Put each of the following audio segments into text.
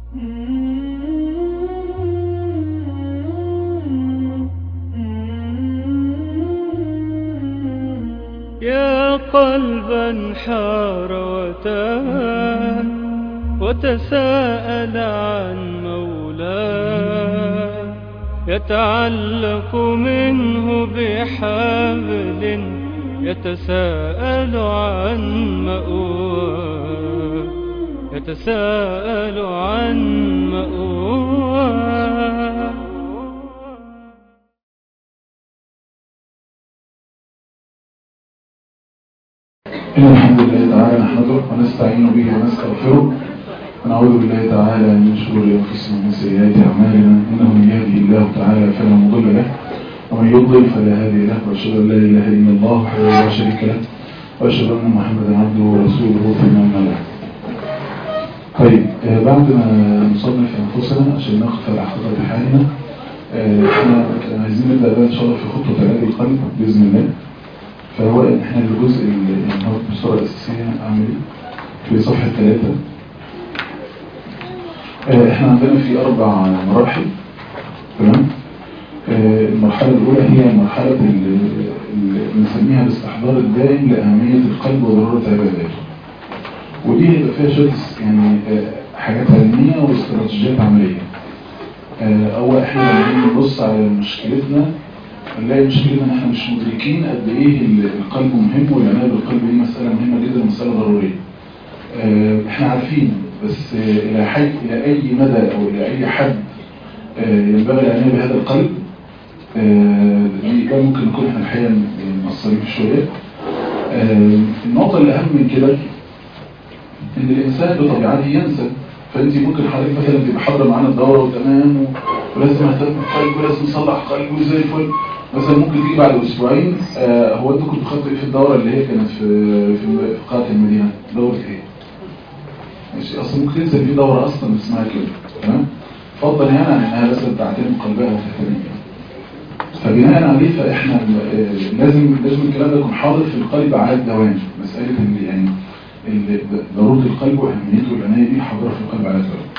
يا قلبا حار وتاه وتساءل عن مولاه يتعلق منه بحبل يتساءل عن مأواه يتساءل عن مأواه إن الحمد لله تعالى نحمده ونستعين به ونستغفره ونعوذ بالله تعالى من شرور أنفسنا ومن سيئات أعمالنا إنه من يهده الله تعالى فلا مضل له ومن يضلل فلا هادي له وأشهد أن لا إله إلا الله وحده لا شريك له وأشهد أن محمدا عبده ورسوله ثم أما بعد طيب آه، بعد ما نصنف أنفسنا عشان ناخد على حقيقة حالنا آه، احنا عايزين نبدأ بقى إن شاء الله في خطوة علاج القلب بإذن الله فهو احنا الجزء اللي هو الصورة الأساسية عامل في صفحة ثلاثة آه، احنا عندنا في أربع مراحل تمام آه، المرحلة الأولى هي مرحلة اللي اللي بنسميها الاستحضار الدائم لأهمية القلب وضرورة عباداته ودي هيبقى فيها شوية يعني آه، حاجات علمية واستراتيجيات عملية آه، أول احنا لما نيجي نبص على مشكلتنا نلاقي مشكلتنا ان احنا مش مدركين قد ايه ال- القلب مهم والعناية بالقلب دي مسألة مهمة جدا مسألة ضرورية آه، احنا عارفين بس آه، الى حي الى اي مدى او الى اي حد آه، ينبغي العناية بهذا القلب آه، دي ده ممكن نكون احنا الحقيقة مقصرين في شوية آه، النقطة اللي أهم من كده إن الإنسان بطبيعته ينسى فأنت ممكن حضرتك مثلا تبقى حاضرة معانا الدورة وتمام و- ولازم أهتم بقلبي ولازم أصلح قلبي وزي الفل مثلا ممكن تيجي بعد أسبوعين آه، هو أنتوا كنتوا خدتوا إيه في الدورة اللي هي كانت في في في قاعة المدينة دورة إيه؟ ماشي أصلا ممكن تنسى في دورة أصلا اسمها كده تمام؟ فضل يعني عن إنها بس تعتني بقلبها وتهتم بيها فبناء عليه فاحنا آه، لازم لازم الكلام ده يكون حاضر في القلب على الدوام مسألة اللي يعني اللي ضرورة القلب وأهميته والعناية دي حاضرة في القلب على الدوام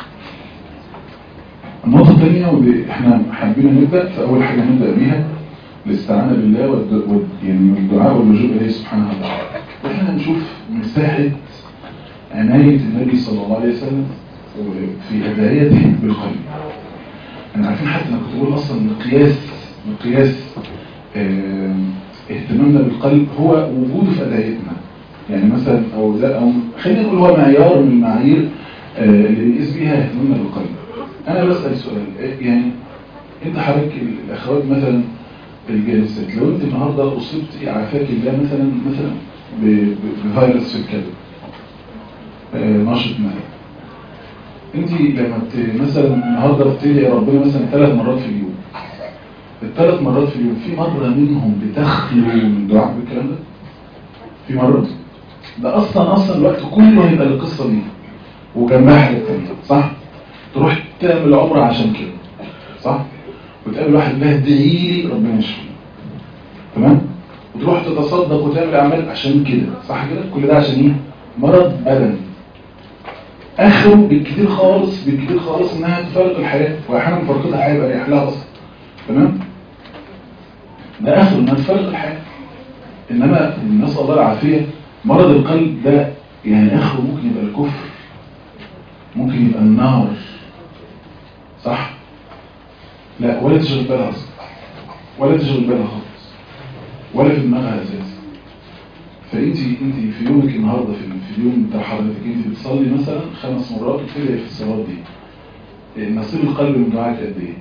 النقطة الثانية واللي احنا حابين نبدأ فأول حاجة نبدأ بيها الاستعانة بالله والد... وال... يعني والدعاء واللجوء إليه سبحانه وتعالى واحنا هنشوف مساحة عناية النبي صلى الله عليه وسلم في هدايته بالقلب احنا عارفين حتى انا كنت بقول اصلا مقياس مقياس آه، اهتمامنا بالقلب هو وجوده في ادعيتنا يعني مثلا او لا او خلينا نقول هو معيار من المعايير آه، اللي بنقيس بيها اهتمامنا بالقلب انا بسال سؤال آه، يعني انت حضرتك الاخوات مثلا الجالسات لو انت النهارده اصبت عافاك الله مثلا مثلا ب- ب- بفيروس في الكلب آه، نشط مثلا انت لما بت... مثلا النهارده بتدعي ربنا مثلا ثلاث مرات في اليوم الثلاث مرات في اليوم في مرة منهم بتخلو من دعاء بالكلام ده في مرة ده اصلا اصلا الوقت كله هيبقى للقصة دي وجنبها حاجة تانية صح تروح تعمل عمرة عشان كده صح وتقابل واحد ده ادعي لي ربنا يشفيه تمام وتروح تتصدق وتعمل اعمال عشان كده صح كده كل ده عشان ايه مرض بدني اخره بالكتير خالص بالكتير خالص انها تفارق الحياة واحيانا مفارقتها الحياة يبقى ريح لها اصلا تمام ده اخره انها تفارق الحياة انما نسأل الله العافية مرض القلب ده يعني اخره ممكن يبقى الكفر ممكن يبقى النار صح لا ولا تشغل بالها اصلا ولا تشغل بالها خالص ولا في دماغها اساسا فانت انت في يومك النهارده في في اليوم بتاع حضرتك انت بتصلي مثلا خمس مرات وبتدعي في الصلاه دي إيه، نصيب القلب من دعائك قد ايه؟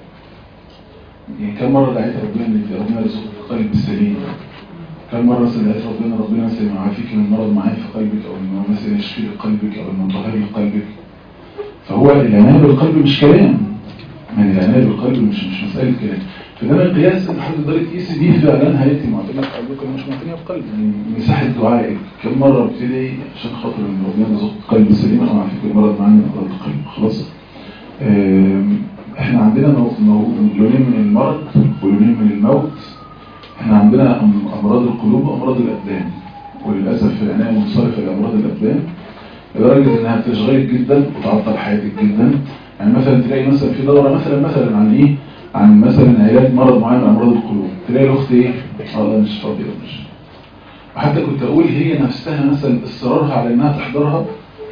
يعني كم مره دعيت ربنا ان انت ربنا يرزقك القلب السليم؟ كم مره مثلا دعيت ربنا ربنا مثلا يعافيك من مرض معين في قلبك او انه مثلا يشفي لك قلبك او انه يطهر لك قلبك فهو العنايه بالقلب مش كلام يعني العنايه بالقلب مش مش مساله كلام فده القياس انت حضرتك تقدر تقيس بيه فعلا هيئتي معتنيه بقلبك ولا مش معتنيه بقلبك يعني مساحه دعائك كم مره بتدعي عشان خاطر ان ربنا يرزقك قلب سليم او يعافيك من مرض معين من امراض القلب خلاص آم، احنا عندنا نوع- نوع- لونين من المرض ولونين من الموت احنا عندنا أم- امراض القلوب وامراض الابدان وللاسف العنايه منصرفه لامراض الابدان لدرجة انها بتشغلك جدا وتعطل حياتك جدا يعني مثلا تلاقي مثلا في دورة مثلا مثلا عن ايه عن مثلا علاج مرض معين من امراض القلوب تلاقي الاخت ايه والله مش فاضية مش وحتى كنت اقول هي نفسها مثلا اصرارها على انها تحضرها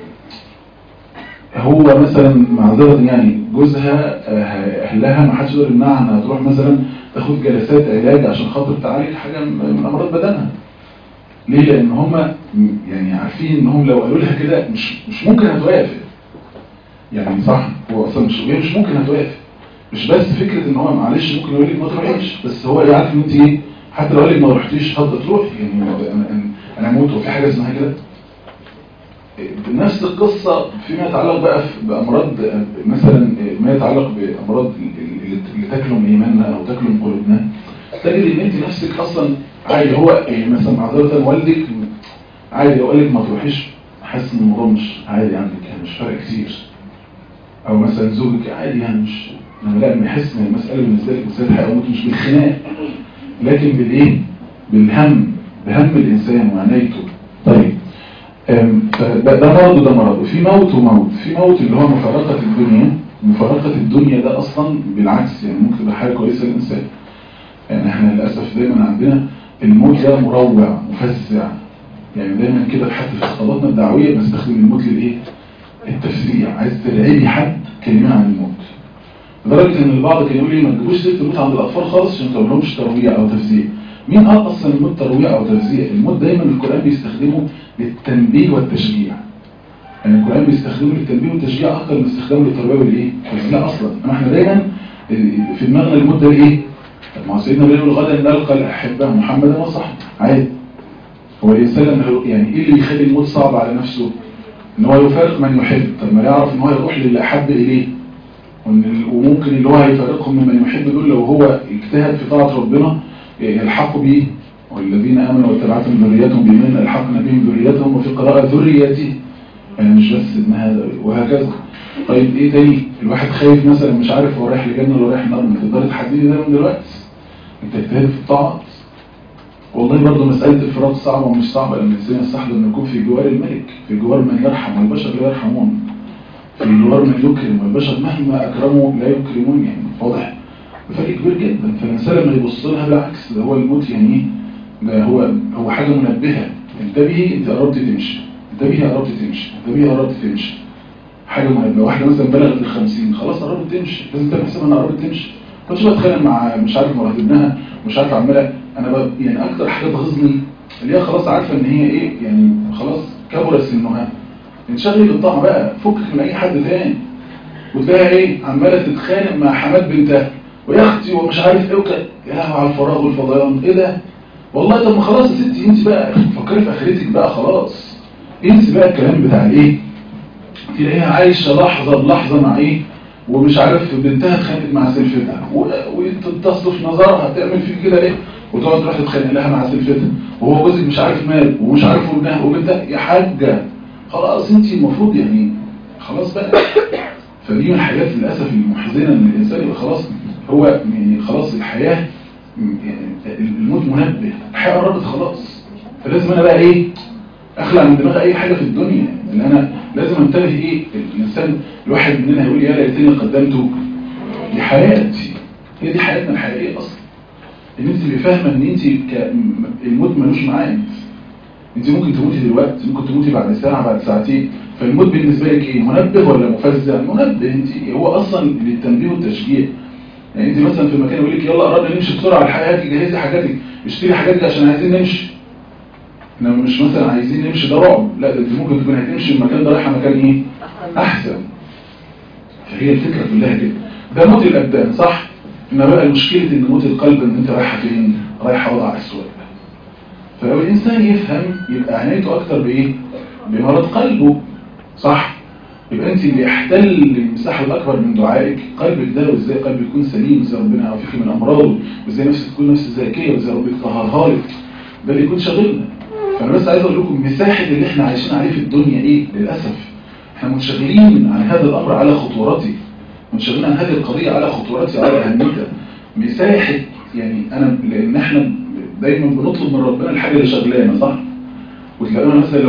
هو مثلا معذرة يعني جوزها آه، اهلها ما حدش يقدر يمنعها انها تروح مثلا تاخد جلسات علاج عشان خاطر تعالج حاجة من امراض بدنها ليه لان هم يعني عارفين انهم لو قالوا لها كده مش مش ممكن هتوافق يعني صح هو اصلا مش هي مش ممكن هتوافق مش بس فكره ان هو معلش ممكن يقول لك ما تروحيش بس هو يعرف ان انت ايه حتى لو قال لك ما رحتيش هتفضل تروحي يعني انا أنا- انا اموت وفي حاجه اسمها كده نفس القصة فيما يتعلق بقى في- بأمراض مثلا ما يتعلق بأمراض اللي اللي تكلم إيماننا أو تكلم قلوبنا تجد إن أنت نفسك أصلا عادي هو يعني مثلا معذرة والدك عادي لو قال لك ما تروحيش حاسس إن الموضوع مش عادي عندك يعني مش فارق كتير أو مثلا زوجك عادي يعني مش لما لا لما يحس إن المسألة بالنسبة لك مسألة حياة وموت مش بالخناق لكن بالإيه؟ بالهم بهم الإنسان وعنايته طيب أم، فده ده مرض وده مرض وفي موت وموت في موت اللي هو مفارقة الدنيا مفارقة الدنيا ده أصلا بالعكس يعني ممكن تبقى حاجة كويسة للإنسان يعني احنا للأسف دايما عندنا الموت ده مروع مفزع يعني دايما كده حتى في خطاباتنا الدعوية بنستخدم الموت للإيه؟ التفزيع عايز ترعبي حد كلمة عن الموت لدرجة ان البعض كان يقول لي ما تجيبوش سيرة الموت عند الأطفال خالص عشان ما تقولهمش ترويع أو تفزيع مين قال أصلا الموت ترويع أو تفزيع الموت دايما القرآن بيستخدمه للتنبيه والتشجيع يعني القرآن بيستخدمه للتنبيه والتشجيع أكتر من استخدامه للتربية والإيه؟ والتشجيع أصلا أما احنا دايما في دماغنا الموت ده الإيه؟ طب ما هو سيدنا بيقول غدا نلقى الأحبة محمدا وصحبه عادي هو الإنسان لما هو- يعني إيه اللي بيخلي الموت صعب على نفسه؟ إن هو يفارق من يحب طب ما يعرف إن هو يروح للي أحب إليه وإن ال- وممكن اللي هو هيفارقهم ممن يحب دول لو هو اجتهد في طاعة ربنا يلحقوا بيه والذين آمنوا واتبعتهم ذريتهم بإيمان ألحقنا بهم ذريتهم وفي قراءة ذريته يعني مش بس ابن هذا وهكذا طيب ايه تاني الواحد خايف مثلا مش عارف هو رايح لجنة ولا رايح نار ما تقدر تحددي ده من دلوقتي انت اجتهد في الطاعات والله برضه مسألة الفراق صعبة ومش صعبة لأن الإنسان يستحضر أن يكون في جوار الملك في جوار من يرحم والبشر لا يرحمون في جوار من يكرم والبشر مهما أكرموا لا يكرمون يعني واضح فرق كبير جدا فالإنسان لما يبص لها بالعكس ده هو الموت يعني ايه ده هو هو حاجة منبهة انتبهي انت قربت تمشي انتبهي قربت تمشي انتبهي قربت تمشي حاجة منبهة واحدة مثلا بلغت الخمسين خلاص قربت تمشي لازم تعمل حساب انها قربت تمشي كنتش بتخانق مع مش عارف مرات ابنها مش عارف عمالة انا ب... يعني اكتر حاجة تغيظني اللي هي خلاص عارفة ان هي ايه يعني خلاص كبر سنها انشغلي بالطاعة بقى فكك من اي حد تاني وتلاقيها ايه عمالة تتخانق مع حماد بنتها ويا اختي ومش عارف ايه وكده يا لهوي على الفراغ والفضيان ايه ده والله طب ما خلاص يا ستي انت بقى فكري في اخرتك بقى خلاص انسي بقى الكلام بتاع الايه تلاقيها عايشه لحظه بلحظه مع ايه ومش عارف بنتها اتخانقت مع سلفتها وتصف نظرها تعمل فيك كده ايه وتقعد تروح تتخانق لها مع سلفتها وهو جوزك مش عارف مال ومش عارف ابنها وبنتها يا حاجه خلاص انت المفروض يعني خلاص بقى فدي من الحاجات للاسف المحزنه ان الانسان يبقى خلاص هو يعني خلاص الحياه يعني الموت منبه الحياه قربت خلاص فلازم انا بقى ايه اخلع من دماغي اي حاجه في الدنيا ان انا لازم انتبه ايه الانسان الواحد مننا هيقول يا ليتني قدمت لحياتي هي دي حياتنا الحقيقيه اصلا ان انت تبقي فاهمه ان انت ك... الموت ملوش معاد انت ممكن تموتي دلوقتي ممكن تموتي بعد ساعه بعد ساعتين فالموت بالنسبه لك ايه منبه ولا مفزع منبه انت هو اصلا للتنبيه والتشجيع يعني انت مثلا في مكان يقول لك يلا قربنا نمشي بسرعه الحياه جهزي حاجاتك اشتري حاجاتك عشان عايزين نمشي احنا مش مثلا عايزين نمشي ده رعب لا ده انت ممكن تكون هتمشي المكان ده رايحه مكان ايه احسن فهي الفكره كلها كده ده موت الابدان صح انما بقى المشكله ان موت القلب ان انت رايحه فين رايحه وضع اسود فلو الانسان يفهم يبقى عنايته اكتر بايه بمرض قلبه صح يبقى انت اللي يحتل المساحه الاكبر من دعائك قلبك ده وازاي قلبك يكون سليم وازاي ربنا يعافيك من امراضه وازاي نفسك تكون نفس ذكيه وازاي ربك يطهرها لك ده اللي يكون شاغلنا فانا بس عايز اقول لكم مساحه اللي احنا عايشين عليه في الدنيا ايه للاسف احنا منشغلين عن هذا الامر على خطورته منشغلين عن هذه القضيه على خطورتها على اهميتها مساحه يعني انا لان احنا دايما بنطلب من ربنا الحاجه اللي شغلانا صح وتلاقونا مثلا لو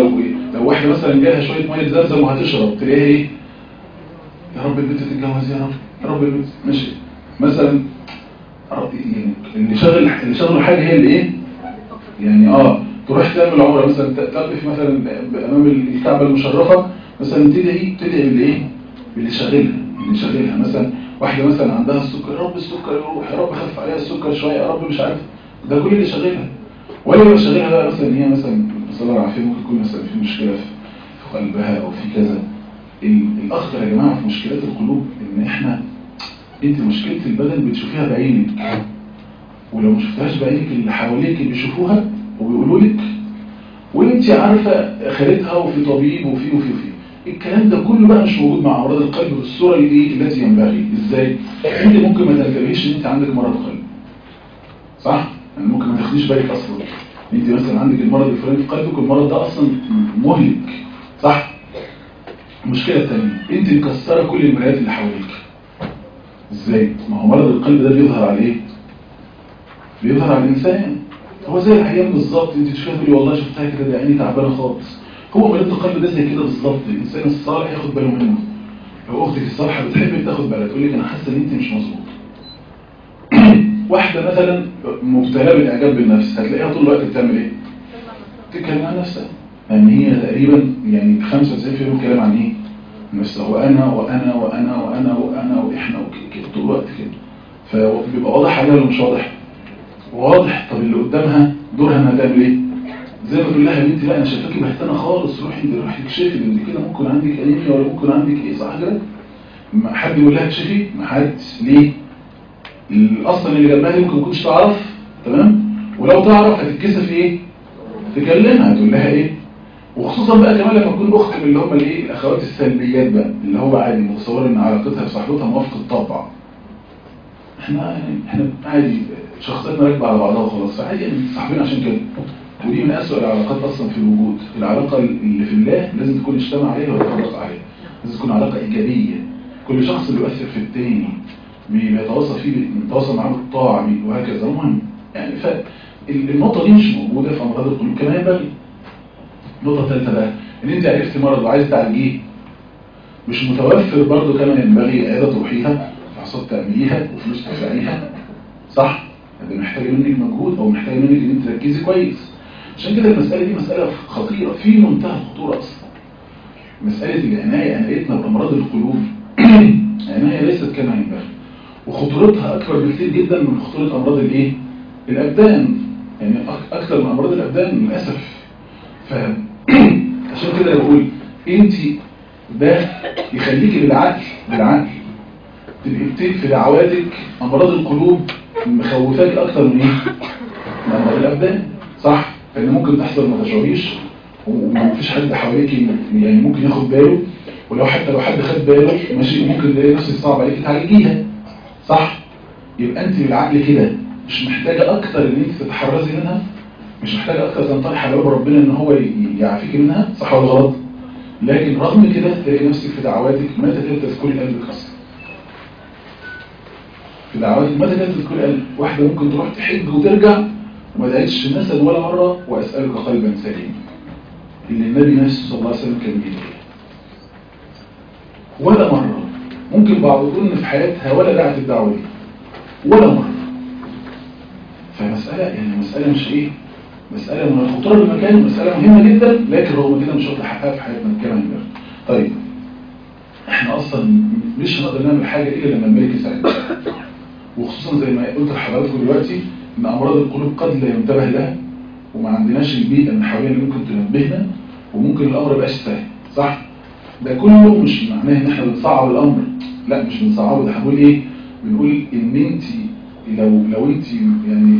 لو واحده مثلا جالها شويه ميه زمزم وهتشرب تلاقيها ايه يا رب البنت تتجوز يا رب يا رب البنت ماشي مثلا رب- يعني اللي شغل اللي شغله حاجه هي اللي ايه يعني اه تروح تعمل عمره مثلا ت- تقف مثلا امام الكعبه المشرفه مثلا تدعي تدعي باللي ايه باللي شاغلها اللي شاغلها مثلا واحده مثلا عندها السكر يا رب السكر يروح يا رب خف عليها السكر شويه يا رب مش عارف ده كل اللي شاغلها ولا اللي شاغلها بقى مثلا هي مثلا نسال الله العافيه ممكن يكون مثلا في مشكله في في قلبها او في كذا ال- الاخطر يا جماعه في مشكلات القلوب ان احنا انت مشكله البدن بتشوفيها بعينك ولو ما شفتهاش بعينك اللي حواليك بيشوفوها وبيقولوا لك وانت عارفه خالتها وفي طبيب وفي وفي وفي الكلام ده كله بقى مش موجود مع امراض القلب بالصوره اللي التي ينبغي ازاي انت ممكن ما تنتبهيش ان انت عندك مرض قلب صح يعني ممكن ما تاخديش بالك اصلا انت مثلا عندك المرض الفلاني في قلبك والمرض ده اصلا مهلك صح المشكله الثانيه انت مكسره كل المرايات اللي حواليك ازاي ما هو مرض القلب ده بيظهر على ايه بيظهر على الانسان هو زي العيان بالظبط انت تشوفها تقولي والله شفتها كده ده عيني تعبانه خالص هو مريض القلب ده زي كده بالظبط الانسان الصالح ياخد باله منه لو اختك الصالحه بتحبك تاخد بالها تقول لك انا حاسه ان انت مش مظبوط واحده مثلا مبتلاه بالاعجاب بالنفس هتلاقيها طول الوقت بتعمل ايه تتكلم عن نفسها يعني هي تقريبا يعني 95% من الكلام عن ايه نفسها وانا وانا وانا وانا وانا واحنا وكده طول الوقت كده فبيبقى واضح عليها ولا مش واضح واضح طب اللي قدامها دورها انها تعمل ايه زي ما تقول لها يا بنتي لا انا شايفاكي بهتانه خالص روحي انت روحي اكشفي ده انت كده ممكن عندك انيميا ولا ممكن عندك ايه صح كده ما حد يقول لها اكشفي ما حد ليه اصلا اللي جنبها دي ممكن ما تكونش تعرف تمام ولو تعرف هتتكسف ايه تكلمها تقول لها ايه وخصوصا بقى كمان لما تكون اخت من اللي هم الايه الاخوات السلبيات بقى اللي هو عادي متصور ان علاقتها بصاحبتها موافقه الطبع احنا احنا عادي شخصيتنا راكبه على بعضها وخلاص فعادي يعني صاحبين عشان كده ودي من اسوء العلاقات اصلا في الوجود العلاقه اللي في الله لازم تكون اجتمع عليها ويتفرق عليها لازم تكون علاقه ايجابيه كل شخص بيؤثر في التاني بيتواصل فيه بيتواصل معاه بالطاعه بيه وهكذا المهم يعني فالنقطه دي مش موجوده في امراض القلوب كما ينبغي النقطه الثالثه بقى ان انت عرفت مرض وعايز تعالجيه مش متوفر برضه كما ينبغي عياده تروحيها فحصات تعمليها وفلوس تدفعيها صح ده محتاج منك مجهود او محتاج منك ان انت تركزي كويس عشان كده المساله دي مساله خطيره في منتهى الخطوره اصلا مساله العنايه عنايتنا بامراض القلوب عنايه ليست كما ينبغي وخطورتها اكبر بكثير جدا من خطوره امراض الايه الابدان يعني أك- اكثر من امراض الابدان للاسف ف عشان كده بقول انت ده يخليكي بالعقل بالعقل تبقي بت- في دعواتك امراض القلوب مخوفاك اكتر من ايه من امراض الابدان صح لان ممكن تحصل ما تشعريش ومفيش حد حواليك يعني ممكن ياخد باله ولو حتى لو حد خد باله ماشي ممكن تلاقي نفسك صعب عليك تعالجيها صح يبقى انت بالعقل كده مش محتاجه اكتر ان انت تتحرزي منها مش محتاجه اكتر تنطرح على باب ربنا ان هو ي- يعافيك منها صح ولا غلط لكن رغم كده تلاقي نفسك في دعواتك ما تكاد تذكري قلبك اصلا في دعواتك ما تكاد تذكري قلبك واحده ممكن تروح تحج وترجع وما دعتش مثلا ولا مره واسالك قلبا سليما اللي النبي نفسه صلى الله عليه وسلم كان بيدعي ولا مره ممكن بعض يقول ان في حياتها ولا دعت الدعوه دي ولا مره فمساله يعني مساله مش ايه مسألة من الخطورة بالمكان مسألة مهمة جدا لكن رغم كده مش واخد حقها في حياتنا كمان امبارح طيب احنا اصلا مش هنقدر نعمل حاجة الا لما الملك يساعدنا وخصوصا زي ما قلت لحضراتكم دلوقتي ان امراض القلوب قد لا ينتبه لها وما عندناش البيئة اللي حوالينا اللي ممكن تنبهنا وممكن الامر يبقاش سهل صح ده كله مش معناه ان احنا بنصعب الامر لا مش بنصعبه ده هنقول ايه بنقول ان انت لو لو انت يعني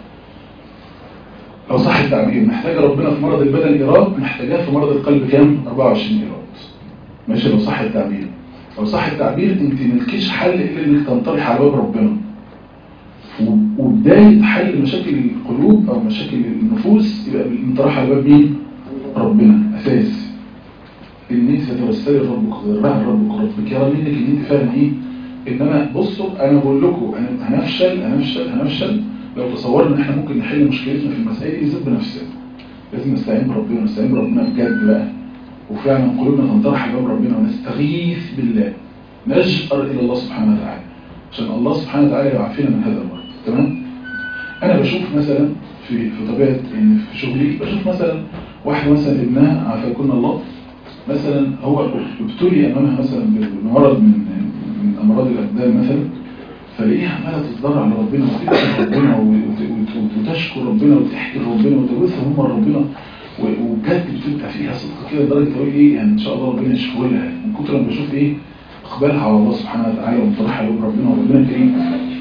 لو صح التعبير محتاجة ربنا في مرض البدن إيراد محتاجاه في مرض القلب كام 24 إيراد ماشي لو صح التعبير لو صح التعبير انت ملكيش حل إلا انك تنطرح على باب ربنا و- وبداية حل مشاكل القلوب أو مشاكل النفوس يبقى بالانطراح على باب مين ربنا أساس ان انت تتوسلي لربك وتضرعي لربك ربك يرى منك ان انت فاهم ايه انما بصوا انا بقول لكم انا هنفشل هنفشل هنفشل لو تصورنا ان احنا ممكن نحل مشكلتنا في المسائل دي ذات بنفسنا لازم نستعين بربنا نستعين بربنا بجد بقى وفعلا قلوبنا تنطرح لباب ربنا ونستغيث بالله نجأر الى الله سبحانه وتعالى عشان الله سبحانه وتعالى يعافينا من هذا المرض تمام انا بشوف مثلا في في طبيعه ان في شغلي بشوف مثلا واحده مثلا ابنها عافاكم الله مثلا هو ابتلي امامها مثلا بمرض من من امراض الابدان مثلا فلاقيها عماله تتضرع لربنا وتدعي ربنا وتشكر ربنا وتحكي ربنا وتوسل هم ربنا وبجد بتبقى فيها صدق كده لدرجه تقول ايه يعني ان شاء الله ربنا يشفي لها من كتر ما بشوف ايه اقبالها على الله سبحانه وتعالى وانطلاعها لوجه ربنا وربنا كريم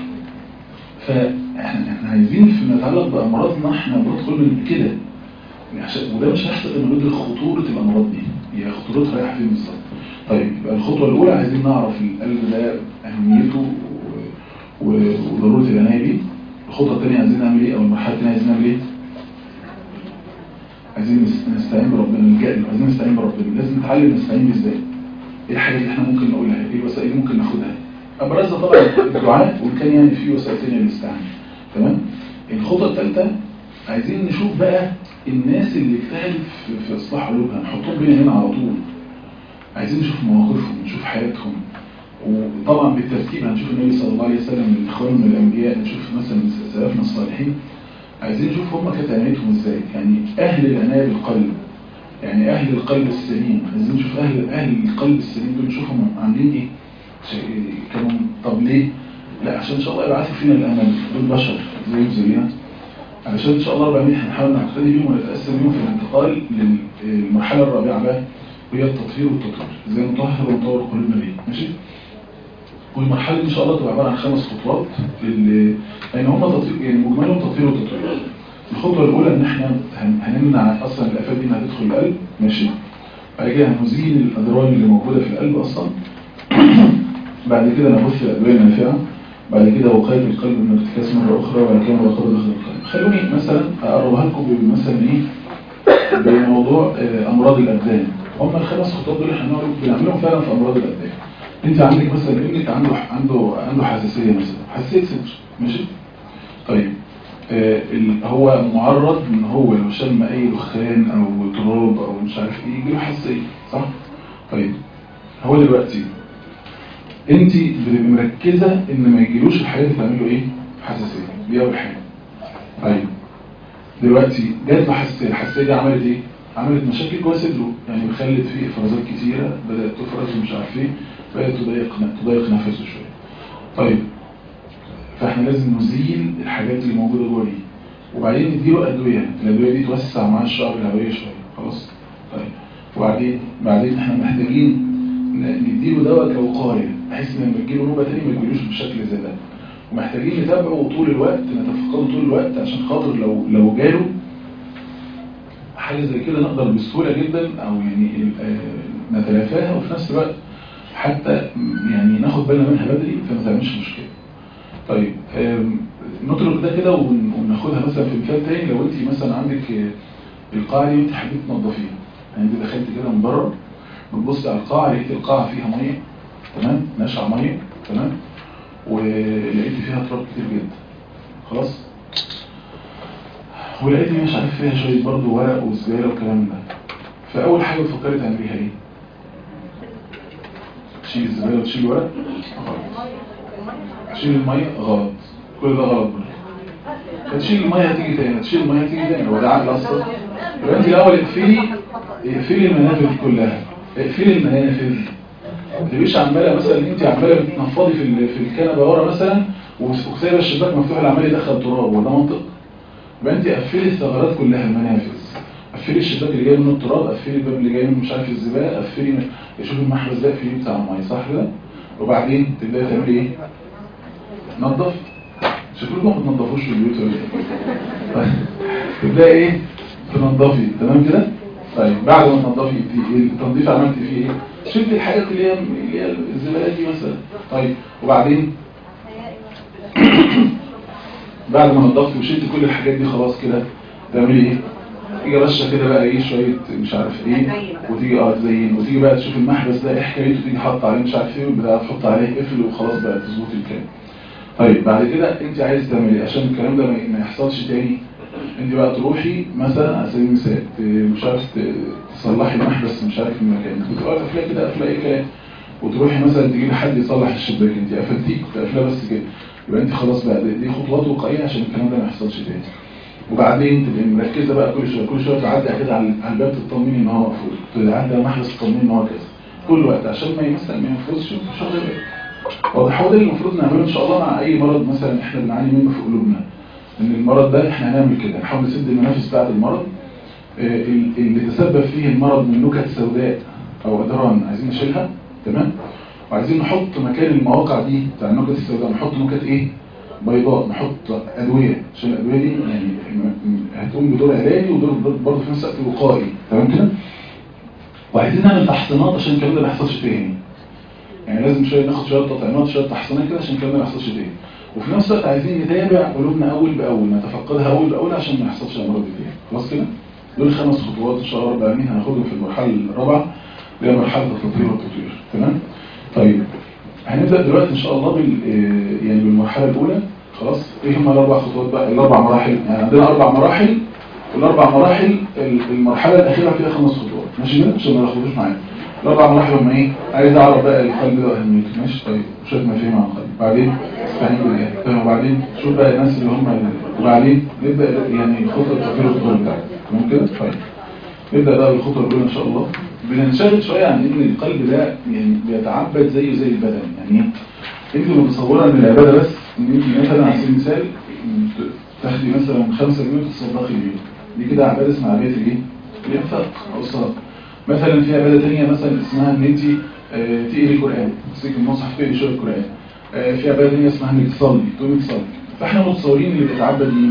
فاحنا احنا عايزين فيما يتعلق بامراضنا احنا امراض قلنا كده وده مش هيحصل الا ندرك خطوره الامراض دي هي خطورتها رايحه فين بالظبط طيب يبقى الخطوه الاولى عايزين نعرف القلب ده اهميته وضروره العنايه بيه الخطوه الثانيه عايزين نعمل ايه او المرحله الثانيه عايزين نعمل ايه عايزين نستعين بربنا نلجأ له عايزين نستعين بربنا لازم نتعلم نستعين ازاي ايه الحاجات اللي احنا ممكن نقولها ايه الوسائل اللي ممكن ناخدها ابرزها طبعا الدعاء وان كان يعني في وسائل ثانيه للاستعانه تمام الخطوه الثالثه عايزين نشوف بقى الناس اللي اجتهدت في, في اصلاح قلوبها نحطهم بينا هنا على طول عايزين نشوف مواقفهم نشوف حياتهم وطبعا بالترتيب هنشوف النبي صلى الله عليه وسلم من الاخوان من الانبياء نشوف مثلا سلفنا الصالحين عايزين نشوف هم كانت عنايتهم ازاي يعني اهل العنايه بالقلب يعني اهل القلب السليم عايزين نشوف اهل اهل القلب السليم دول نشوفهم عاملين ايه كانوا طب ليه لا عشان ان شاء الله يبعثوا فينا الامل دول بشر زيهم زينا علشان ان شاء الله ربنا هنحاول نقتدي بيهم ونتاسم بيهم في الانتقال للمرحله الرابعه بقى وهي التطهير والتطهير ازاي نطهر ونطور قلوبنا بيه ماشي والمرحله دي ان شاء الله تبقى عباره عن خمس خطوات لل يعني هم تطهير يعني مجملهم تطهير وتطهير الخطوه الاولى ان احنا هنمنع اصلا الافات دي انها تدخل القلب ماشي بعد كده هنزيل الاضرار اللي موجوده في القلب اصلا بعد كده نبث الادويه النافعه بعد كده وقايه القلب من ارتكاز مره اخرى وبعد كده مراقبه داخل القلب خلوني مثلا اقربها لكم مثلا ايه بموضوع امراض الابدان هم الخمس خطوات دول احنا بنعملهم فعلا في امراض الابدان انت عندك مثلا ابنك عنده عنده عنده حساسيه مثلا حساسيه صدر ماشي طيب آه هو معرض ان هو لو شم اي دخان او تراب او مش عارف ايه يجي له حساسيه صح طيب هو دلوقتي انت بتبقي مركزه ان ما يجيلوش الحاجات اللي تعمله ايه حساسيه دي اول حاجه طيب دلوقتي جات له حساسيه الحساسيه دي عملت ايه عملت مشاكل جوه صدره يعني خلت فيه افرازات كتيره بدات تفرز ومش عارف ايه بدات تضيق تضيق نفسه شويه طيب فاحنا لازم نزيل الحاجات اللي موجوده جوه دي وبعدين نديله ادويه الادويه دي توسع معاه الشعب الهوائيه شويه خلاص طيب وبعدين بعدين احنا محتاجين نديله دواء كوقايه بحيث ان لما تجيله نوبه تاني ما تجيلوش بالشكل زي ده ومحتاجين نتابعه طول الوقت نتفقده طول الوقت عشان خاطر لو لو جاله حاجه زي كده نقدر بسهوله جدا او يعني نتلافاها وفي نفس الوقت حتى يعني ناخد بالنا منها بدري فما تعملش مشكله طيب نترك ده كده وناخدها مثلا في مثال تاني لو انت مثلا عندك القاعه دي وانت حبيت تنظفيها يعني انت دخلت كده من بره بتبص على القاعه لقيت القاعه فيها ميه تمام نشع ميه تمام ولقيت فيها تراب كتير جدا خلاص ولقيت مش عارف فيها شويه برضه ورق وزباله والكلام ده فاول حاجه فكرت تعمليها ايه تشيل الزباله وتشيل الورق غلط تشيل الميه غلط كل ده غلط برضه تشيل الميه هتيجي تاني تشيل الميه هتيجي تاني هو ده عقل اصلا يبقى انت الاول اقفلي اقفلي المنافذ كلها اقفلي المنافذ ما تبقيش عماله مثلا انت عماله بتنفضي في في الكنبه ورا مثلا وسايبه الشباك مفتوح اللي عمال يدخل تراب وده منطق يبقى انت قفلي الثغرات كلها المنافذ قفلي الشباك اللي جاي منه التراب قفلي الباب اللي جاي منه مش عارف الزباله قفلي شوفي المحبس ده فيه بتاع الميه صح كده وبعدين تبداي تعملي ايه نظف شكلكم ما بتنظفوش في البيوت ولا ايه تبداي ايه تنظفي تمام كده طيب بعد ما تنظفي التنظيف عملت فيه ايه شلت الحاجات اللي هي اللي هي الزبالات دي مثلا طيب وبعدين بعد ما نظفت وشلت كل الحاجات دي خلاص كده تعملي ايه تيجي رشه كده بقى ايه شويه مش عارف ايه وتيجي اه تزين وتيجي بقى تشوف المحبس ده ايه حكايته تيجي حاطه عليه مش عارف ايه وبتاع تحط عليه قفل وخلاص بقى تظبط الكلام طيب بعد كده انت عايز تعملي عشان الكلام ده ما يحصلش تاني انت بقى تروحي مثلا على سبيل المثال ت- مش عارف ت- تصلحي محبس مش عارف المكان بتبقى قافله كده قافله اي كلام وتروحي مثلا تجيبي حد يصلح الشباك انت قفلتيه كنت قافله بس كده يبقى انت خلاص بقى دي دي خطوات وقائيه عشان الكلام ده ما يحصلش تاني وبعدين تبقي مركزه بقى كل شويه كل شويه تعدي كده على على الباب تطمني ان هو مقفول تعدي على المحبس تطمني ان هو كذا كل وقت عشان ما مثلا ما ينفذش مش واخد بالك واضح هو ده اللي المفروض نعمله ان شاء الله مع اي مرض مثلا احنا بنعاني منه في قلوبنا ان المرض ده احنا هنعمل كده نحاول نسد المنافس بتاعه المرض آه، ال- اللي تسبب فيه المرض من نكت سوداء او ادران عايزين نشيلها تمام وعايزين نحط مكان المواقع دي بتاع النكت السوداء نحط نكت ايه بيضاء نحط ادويه عشان الادويه دي يعني م- م- هتقوم بدور علاجي ودور برضه في نفس الوقت وقائي تمام كده وعايزين نعمل تحصينات عشان الكلام ده ما يحصلش تاني يعني لازم شويه ناخد شويه تطعيمات شويه تحصينات كده عشان الكلام ده ما يحصلش تاني وفي نفس الوقت عايزين نتابع قلوبنا اول باول نتفقدها اول باول عشان ما يحصلش امراض دي تاني خلاص كده دول خمس خطوات ان شاء الله رب العالمين هناخدهم في المرحله الرابعه اللي هي مرحله التطوير والتطوير تمام طيب هنبدا دلوقتي ان شاء الله بال آه، يعني بالمرحله الاولى خلاص ايه هم الاربع خطوات بقى الاربع مراحل يعني عندنا اربع مراحل والاربع مراحل ال- المرحله الاخيره فيها خمس خطوات ماشي كده عشان ما نلخبطوش معايا الاربع مراحل هم ايه عايز اعرف بقى القلب ده واهميته ماشي طيب شويه ما فهم عن القلب بعدين استعين بالله طيب وبعدين شوف بقى الناس اللي هم ال- وبعدين نبدا يعني خطه التطوير والتطوير بتاعتك تمام كده طيب نبدا بقى بالخطوه الاولى ان شاء الله بننشغل شويه عن ان القلب ده يعني بيتعبد زيه زي البدن يعني ايه انت متصوره ان العباده بس ان انت مثلا على سبيل المثال تاخدي مثلا 5 جنيه وتصدقي بيه دي كده عباده اسمها عباده الايه؟ الانفاق او الصدقه مثلا في عباده ثانيه مثلا اسمها ان انت آه، تقري القران تمسكي المصحف تقري شويه القران آه، في عباده ثانيه اسمها انك تصلي تقومي تصلي فاحنا متصورين اللي بيتعبد مين؟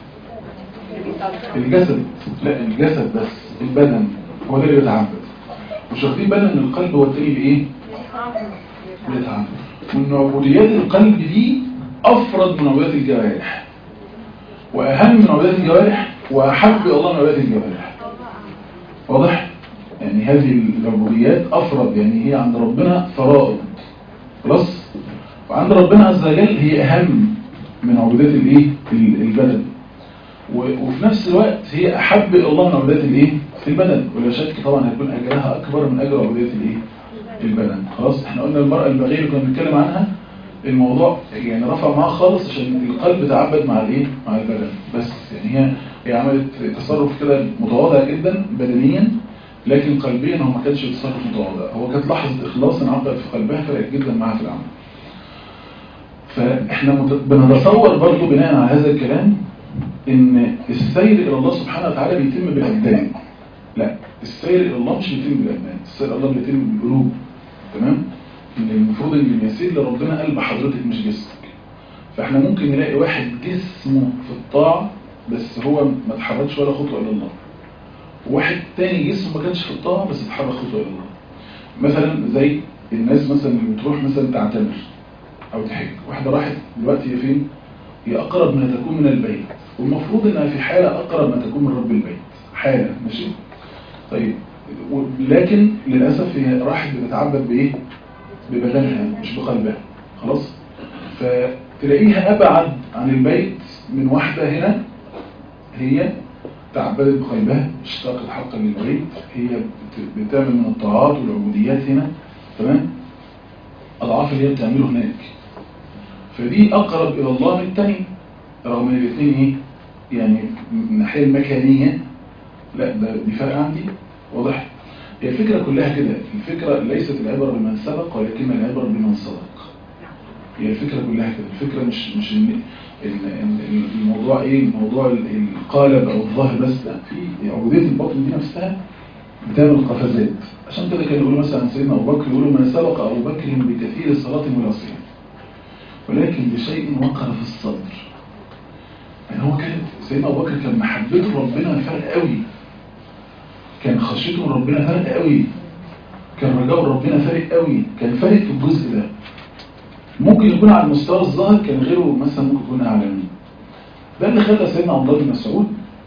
الجسد لا الجسد بس البدن هو ده اللي بيتعبد مش واخدين بالنا ان القلب هو التاني بايه؟ بيتعبد وان عبوديات القلب دي افرد من عبوديات الجوارح واهم من عبوديات الجوارح واحب الى الله من عبوديات الجوارح واضح يعني هذه العبوديات افرد يعني هي عند ربنا فرائض خلاص وعند ربنا عز وجل هي اهم من عبوديات الايه ال- البدن و- وفي نفس الوقت هي احب الى الله من عبوديات الايه البدن ولا شك طبعا هيكون اجرها اكبر من اجر عبوديات الايه البدن خلاص احنا قلنا المرأة البغية اللي كنا بنتكلم عنها الموضوع يعني رفع معاها خالص عشان القلب تعبد مع الايه مع البدن بس يعني هي هي عملت تصرف كده متواضع جدا بدنيا لكن قلبيا هو ما كانش تصرف متواضع هو كانت لحظة اخلاص انعقدت في قلبها فرقت جدا معاها في العمل فاحنا مت- بنتصور برضو بناء على هذا الكلام ان السير الى الله سبحانه وتعالى بيتم بالابدان لا السير الى الله مش بيتم بالابدان السير الى الله بيتم بالقلوب تمام ان المفروض ان اللي يسير لربنا قلب حضرتك مش جسمك فاحنا ممكن نلاقي واحد جسمه في الطاعه بس هو ما اتحركش ولا خطوه الى الله واحد تاني جسمه ما كانش في الطاعه بس اتحرك خطوه الى الله مثلا زي الناس مثلا اللي بتروح مثلا تعتمر او تحج واحده راحت دلوقتي هي فين هي اقرب ما تكون من البيت والمفروض انها في حاله اقرب ما تكون من رب البيت حاله ماشي طيب و- لكن للاسف هي راحت بتتعبد بايه ببدنها مش بقلبها خلاص فتلاقيها ابعد عن البيت من واحده هنا هي تعبدت بقلبها اشتاقت حقا للبيت هي بت- بتعمل من الطاعات والعبوديات هنا تمام اضعاف اللي هي بتعمله هناك فدي اقرب الى الله من الثانيه رغم ان الاثنين ايه يعني من الناحيه المكانيه لا ده دي فرق عندي واضح هي الفكره كلها كده الفكره ليست العبره بمن سبق ولكن العبره بمن صدق هي الفكره كلها كده الفكره مش مش ان إن- إن الموضوع ايه موضوع ال- القالب او الظاهر بس لا في عبوديه الباطن دي نفسها بتعمل قفزات عشان كده كانوا يقولوا مثلا عن سيدنا ابو بكر يقولوا ما سبق ابو بكر بكثير صلاه ولا صيام ولكن بشيء وقر في الصدر يعني هو كان سيدنا ابو بكر كان محبته ربنا فرق قوي كان خشيته من ربنا فرق قوي كان رجاء ربنا فارق قوي كان فارق في الجزء ده ممكن يكون على المستوى الظاهر كان غيره مثلا ممكن يكون اعلى منه ده اللي خلى سيدنا عبد الله بن مسعود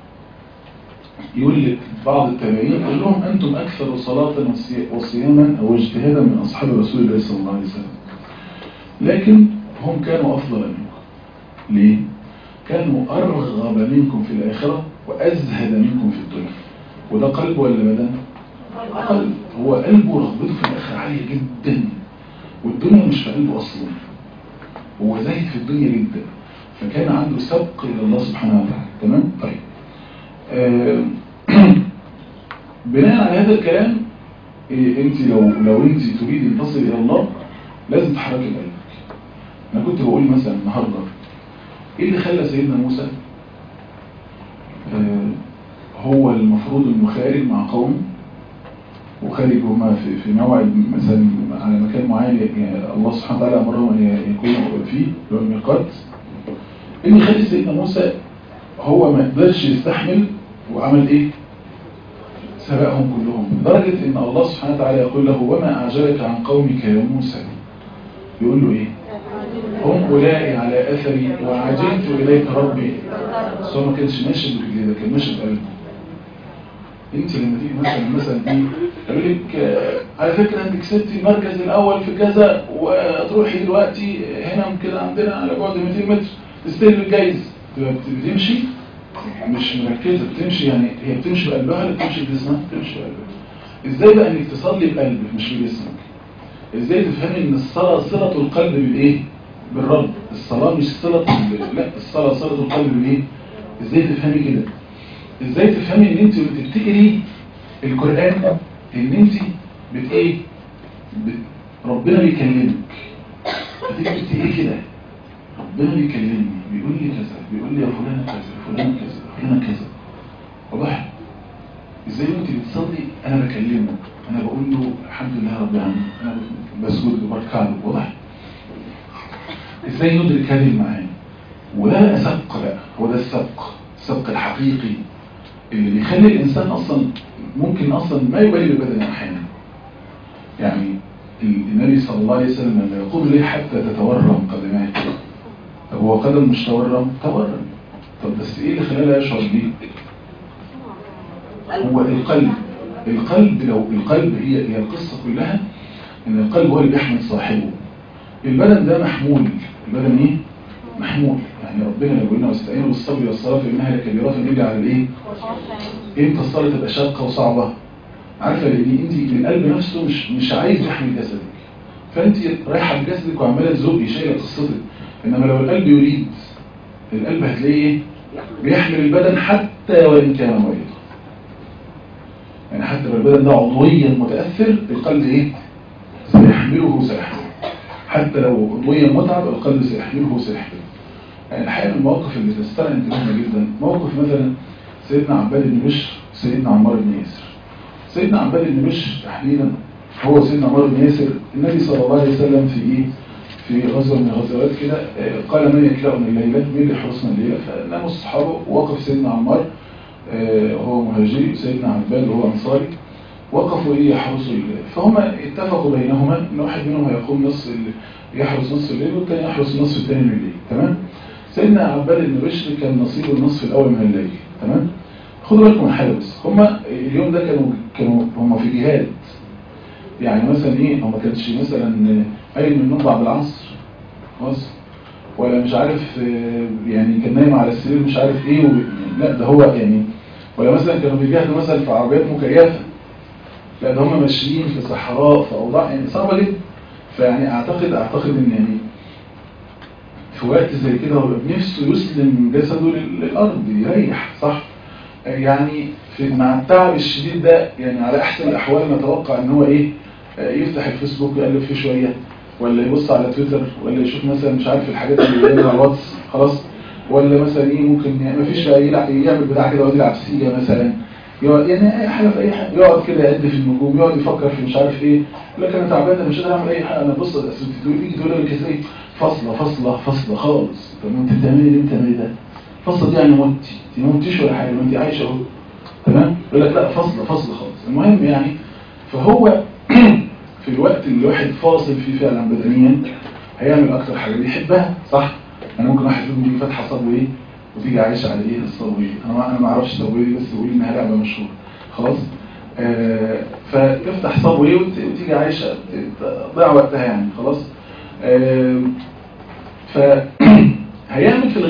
يقول لبعض التابعين يقول لهم انتم اكثر صلاه وصي- وصياما او اجتهادا من اصحاب رسول الله صلى الله عليه وسلم لكن هم كانوا افضل منكم ليه كانوا أرغب منكم في الآخرة وأزهد منكم في الدنيا وده قلب ولا بدن؟ قلب هو قلبه رغبته في الآخرة عالية جدا والدنيا مش في قلبه أصلا هو زاهد في الدنيا جدا فكان عنده سبق إلى الله سبحانه وتعالى تمام؟ طيب آه بناء على هذا الكلام إيه انت لو لو انت تريد ان تصل الى الله لازم تحركي قلبك انا كنت بقول مثلا النهارده ايه اللي خلى سيدنا موسى آه هو المفروض انه خارج مع قومه وخارج هما في في موعد مثلا على مكان معين يعني الله سبحانه وتعالى امرهم ان يكونوا فيه اللي هو الميقات ايه اللي خلى سيدنا موسى هو ما قدرش يستحمل وعمل ايه سبقهم كلهم لدرجة ان الله سبحانه وتعالى يقول له وما اعجلك عن قومك يا موسى يقول له ايه هم أولئي على أثري وعجلت إليك ربي بس هو ما كانش ماشي برجليه ده كان ماشي بقلبه انت لما تيجي مثلا مثلا ايه يقول لك آه، على فكره انت كسبتي المركز الاول في كذا وتروحي دلوقتي هنا كده عندنا على بعد 200 متر تستلم الجايزه تبقى بت- بتمشي مش مركزه بتمشي يعني هي بتمشي بقلبها ولا بتمشي بجسمها بتمشي بقلبها ازاي بقى انك تصلي بقلبك مش بجسمك ازاي تفهمي ان الصلاه صله القلب بالايه بالرب الصلاه مش صله ال- لا الصلاه صله القلب بالايه ازاي تفهمي كده ازاي تفهمي ان انت بتقري القران ان انت بت ايه بت... ربنا بيكلمك فتيجي بتقري كده ربنا بيكلمني بيقول لي كذا بيقول لي يا فلان كذا فلان كذا فلان كذا واضح ازاي انت بتصلي انا بكلمه انا بقول له الحمد لله رب العالمين انا بسجد وبركع له واضح ازاي ندرك هذه المعاني وده سبق بقى هو ده السبق السبق الحقيقي اللي بيخلي الانسان اصلا ممكن اصلا ما يبالي بالبدن احيانا يعني النبي صلى الله عليه وسلم لما يقول لي حتى تتورم قدماته طب هو قدم مش تورم تورم طب بس ايه اللي خلاها يشعر بيه هو القلب القلب لو القلب هي هي القصة كلها ان القلب هو اللي بيحمل صاحبه البدن ده محمول البدن ايه محمول يعني ربنا لو قلنا واستعينوا بالصبر والصلاه انها لكبيره نيجي على الايه امتى الصلاه تبقى شاقه وصعبه عارفه لان انت القلب نفسه مش مش عايز يحمل جسدك فانت رايحه بجسدك وعماله تزقي شايله قصتك انما لو القلب يريد القلب هتلاقيه ايه بيحمل البدن حتى وان كان مريضا يعني حتى لو البدن ده عضويا متاثر القلب ايه سيحمله سيحمله حتى لو عضويا متعب القلب سيحمله سيحمله يعني الحقيقه من المواقف اللي تسترعي انتباهنا جدا موقف مثلا سيدنا عباد بن بشر سيدنا عمار بن ياسر سيدنا عباد بن بشر تحديدا هو سيدنا عمار بن ياسر النبي صلى الله عليه وسلم في ايه في غزوه من الغزوات كده آه، قال من يكلأنا الليله مين اللي يحرسنا الليله فناموا الصحابه وقف سيدنا عمار آه، هو مهاجري وسيدنا عباد وهو انصاري وقفوا ايه يحرسوا الليل فهم اتفقوا بينهما ان واحد منهم هيقوم نصف ال- يحرس نصف الليل والتاني يحرس النصف الثاني من الليل تمام سيدنا عباد بن بشر كان نصيبه النصف الاول من الليل تمام خدوا بالكم من حاجه بس هم اليوم ده كانوا كانوا هم في جهاد يعني مثلا ايه هو ما كانش مثلا قايم من النوم بعد العصر خلاص ولا مش عارف آه، يعني كان نايم على السرير مش عارف ايه و... لا ده هو يعني ولا مثلا كانوا بيجاهدوا مثلا في عربيات مكيفه لا ده هم ماشيين في صحراء في اوضاع يعني صعبه جدا فيعني اعتقد اعتقد ان يعني في وقت زي كده هو نفسه يسلم جسده لل- للارض يريح صح يعني في مع التعب الشديد ده يعني على احسن الاحوال نتوقع ان هو ايه آه، يفتح الفيسبوك يقلب فيه شويه ولا يبص على تويتر ولا يشوف مثلا مش عارف الحاجات اللي بيعملها على الواتس خلاص ولا مثلا ايه ممكن يعني مفيش بقى يلعب يعمل بتاع كده يقعد يلعب سيجا مثلا يقعد يعني اي حاجه في اي حاجه يقعد كده يعد في النجوم يقعد يفكر في مش عارف ايه يقول لك انا تعبان انا مش قادر اعمل اي حاجه انا بص أصل تقول تيجي تقول لك ازاي فاصله فاصله فاصله خالص طب ما انت بتعملي اللي انت بتعمليه ده فاصله دي يعني متي انت ما متيش ولا حاجه ما انت عايشه اهو تمام يقول لك لا فاصله فاصله خالص المهم يعني فهو في الوقت اللي الواحد فاصل فيه فعلا بدنيا هيعمل اكتر حاجه بيحبها صح انا ممكن واحد فيهم يجي فاتحه صابوي وتيجي عايشه على ايه الصابوي انا ما انا ما اعرفش صابوي بس بقول انها لعبه مشهوره خلاص آه فتفتح صابوي وت- وتيجي عايشه ت- تضيع وقتها يعني خلاص آه ف هيعمل في الغالب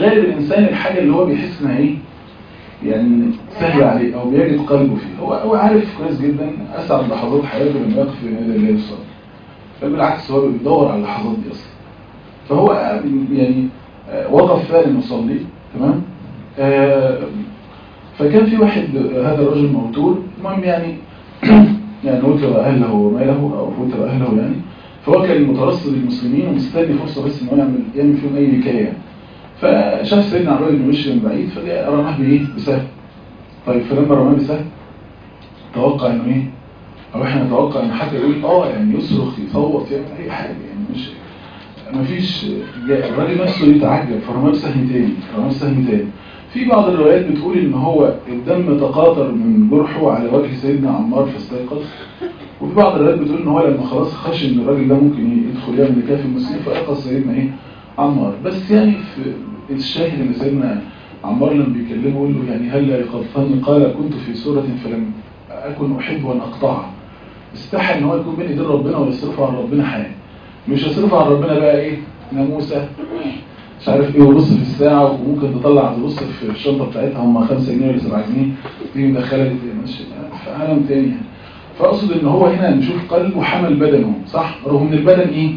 غالب الانسان الحاجه اللي هو بيحس انها ايه يعني سهل عليه او بيجد قلبه فيه هو هو عارف كويس جدا اسعد لحظات حياته لما يقف في يد الله يصلي فبالعكس هو بيدور على اللحظات دي اصلا فهو يعني آه، وقف فعلا يصلي تمام آه، فكان في واحد هذا الرجل موتور المهم يعني يعني وتر اهله وماله او وتر اهله يعني فهو كان مترصد المسلمين ومستني فرصه بس ان هو يعمل يعمل فيهم اي نكايه يعني. فشاف سيدنا عباد بن بشر من بعيد فجاء رماه بايه بسهم طيب فلما رماه بسهم توقع انه ايه او احنا نتوقع ان حتى يقول اه يعني يصرخ يصوت يعمل اي حاجه يعني مش مفيش جاء الراجل نفسه يتعجب فرماه بسهم تاني رماه بسهم تاني في بعض الروايات بتقول ان هو الدم تقاطر من جرحه على وجه سيدنا عمار فاستيقظ وفي بعض الروايات بتقول ان هو لما خلاص خش ان الراجل ده ممكن يدخل يعمل نكاح في المسلمين فايقظ سيدنا ايه عمار بس يعني في الشاهد ان سيدنا عمار لما بيكلمه يقول له يعني هل يقظني قال كنت في سورة فلم اكن احب ان اقطعها استحى ان هو يكون بين ايدين ربنا ويصرفه عن ربنا حياه مش يصرفه عن ربنا بقى ايه ناموسه مش عارف ايه وبص في الساعة وممكن تطلع تبص في الشنطة بتاعتها هم 5 جنيه ولا 7 جنيه تيجي مدخلها دي ماشي في عالم تاني يعني فاقصد ان هو هنا نشوف قلبه حمل بدنه صح رغم ان البدن ايه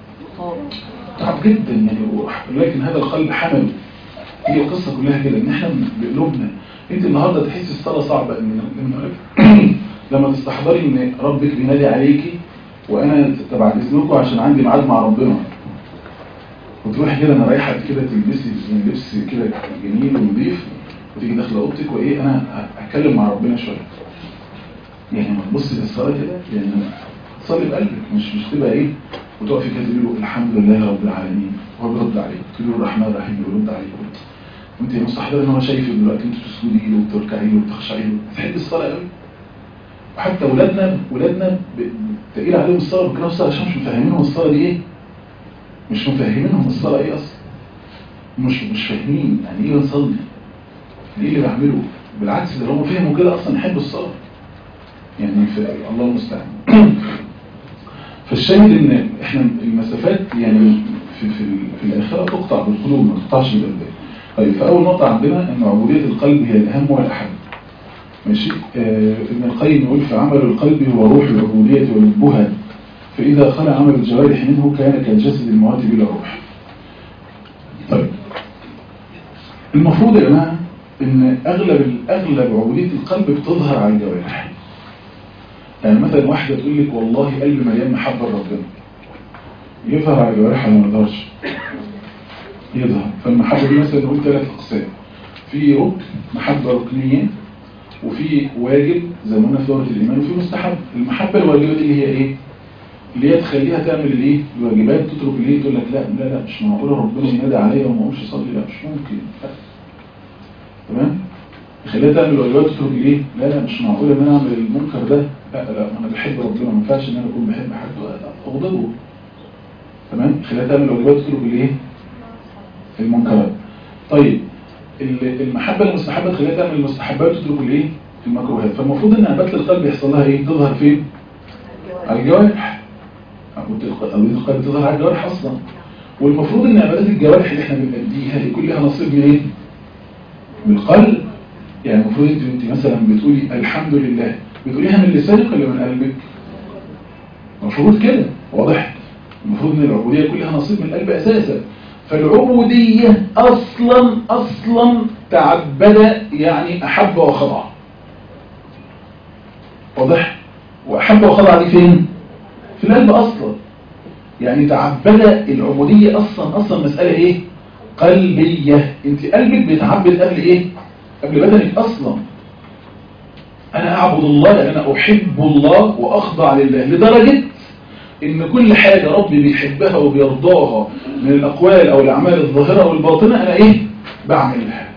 تعب جدا يعني لكن هذا القلب حمل هي القصة كلها كده ان احنا بقلوبنا انت النهاردة تحس الصلاة صعبة ان لما لما تستحضري ان ربك بينادي عليكي وانا تبع اذنكم عشان عندي ميعاد مع ربنا وتروحي كده انا رايحه كده تلبسي لبس كده جميل ونظيف وتيجي داخله اوضتك وايه انا هتكلم مع ربنا شويه يعني ما تبصي للصلاه كده يعني تصلي بقلبك مش مش تبقى ايه وتقفي كده تقولي له الحمد لله رب العالمين وهو بيرد عليك تقولي له الرحمن الرحيم بيرد عليك وانت مستحضره ان هو شايفك دلوقتي انت بتسجدي له وبتركعي له وبتخشعي له تحبي الصلاه قوي وحتى اولادنا اولادنا تقيل عليهم الصلاه بكره الصلاه عشان مش مفهمينهم الصلاه دي ايه مش مفهمينهم الصلاة ايه اصلا مش مش فاهمين يعني ايه بنصلي ايه اللي بعمله بالعكس ده هم فهموا كده اصلا يحبوا الصلاة يعني في الله المستعان فالشاهد ان احنا المسافات يعني في في, في الاخره تقطع بالقلوب ما تقطعش بالابدان طيب فاول نقطه عندنا ان عبوديه القلب هي الاهم والاحب ماشي آه ابن القيم يقول فعمل القلب هو روح العبوديه ولبها فإذا خلى عمل الجوارح منه كان كالجسد الموات بلا روح طيب المفروض يا جماعة ان اغلب اغلب عبودية القلب بتظهر على الجوارح يعني مثلا واحدة تقول لك والله قلب مليان محبة لربنا يظهر على الجوارح ولا ما يظهرش يظهر فالمحبة دي مثلا نقول ثلاث اقسام في ركن محبة ركنية وفي واجب زي ما قلنا في دورة الإيمان وفي مستحب المحبة الواجبة دي اللي هي ايه اللي هي تخليها تعمل الايه الواجبات تترك الايه تقول لك لا لا لا مش معقوله ربنا ينادي عليا وما اقومش اصلي لا مش ممكن لا. تمام يخليها تعمل الواجبات تترك الايه لا لا مش معقوله ان انا اعمل المنكر ده لا لا انا بحب ربنا ما ينفعش ان انا اكون بحب حد اغضبه تمام يخليها تعمل الواجبات تترك الايه المنكرات طيب المحبه المستحبه تخليها تعمل المستحبات تترك الايه المكروهات فالمفروض ان عباده القلب يحصل لها ايه تظهر فين على الجوارح عبودية القلب تظهر على الجوارح أصلا والمفروض ان عبادات الجوارح اللي احنا بنأديها يكون لها نصيب من ايه؟ من القلب يعني المفروض انت, انت مثلا بتقولي الحمد لله بتقوليها من لسانك ولا من قلبك؟ المفروض كده واضح المفروض ان العبودية يكون لها نصيب من القلب اساسا فالعبودية اصلا اصلا تعبد يعني احب وخضع واضح واحب وخضع دي فين في القلب اصلا يعني تعبد العبودية اصلا اصلا مسألة ايه قلبية انت قلبك بيتعبد قبل ايه قبل بدنك اصلا انا اعبد الله لان انا احب الله واخضع لله لدرجة ان كل حاجة ربي بيحبها وبيرضاها من الاقوال او الاعمال الظاهرة والباطنة انا ايه بعملها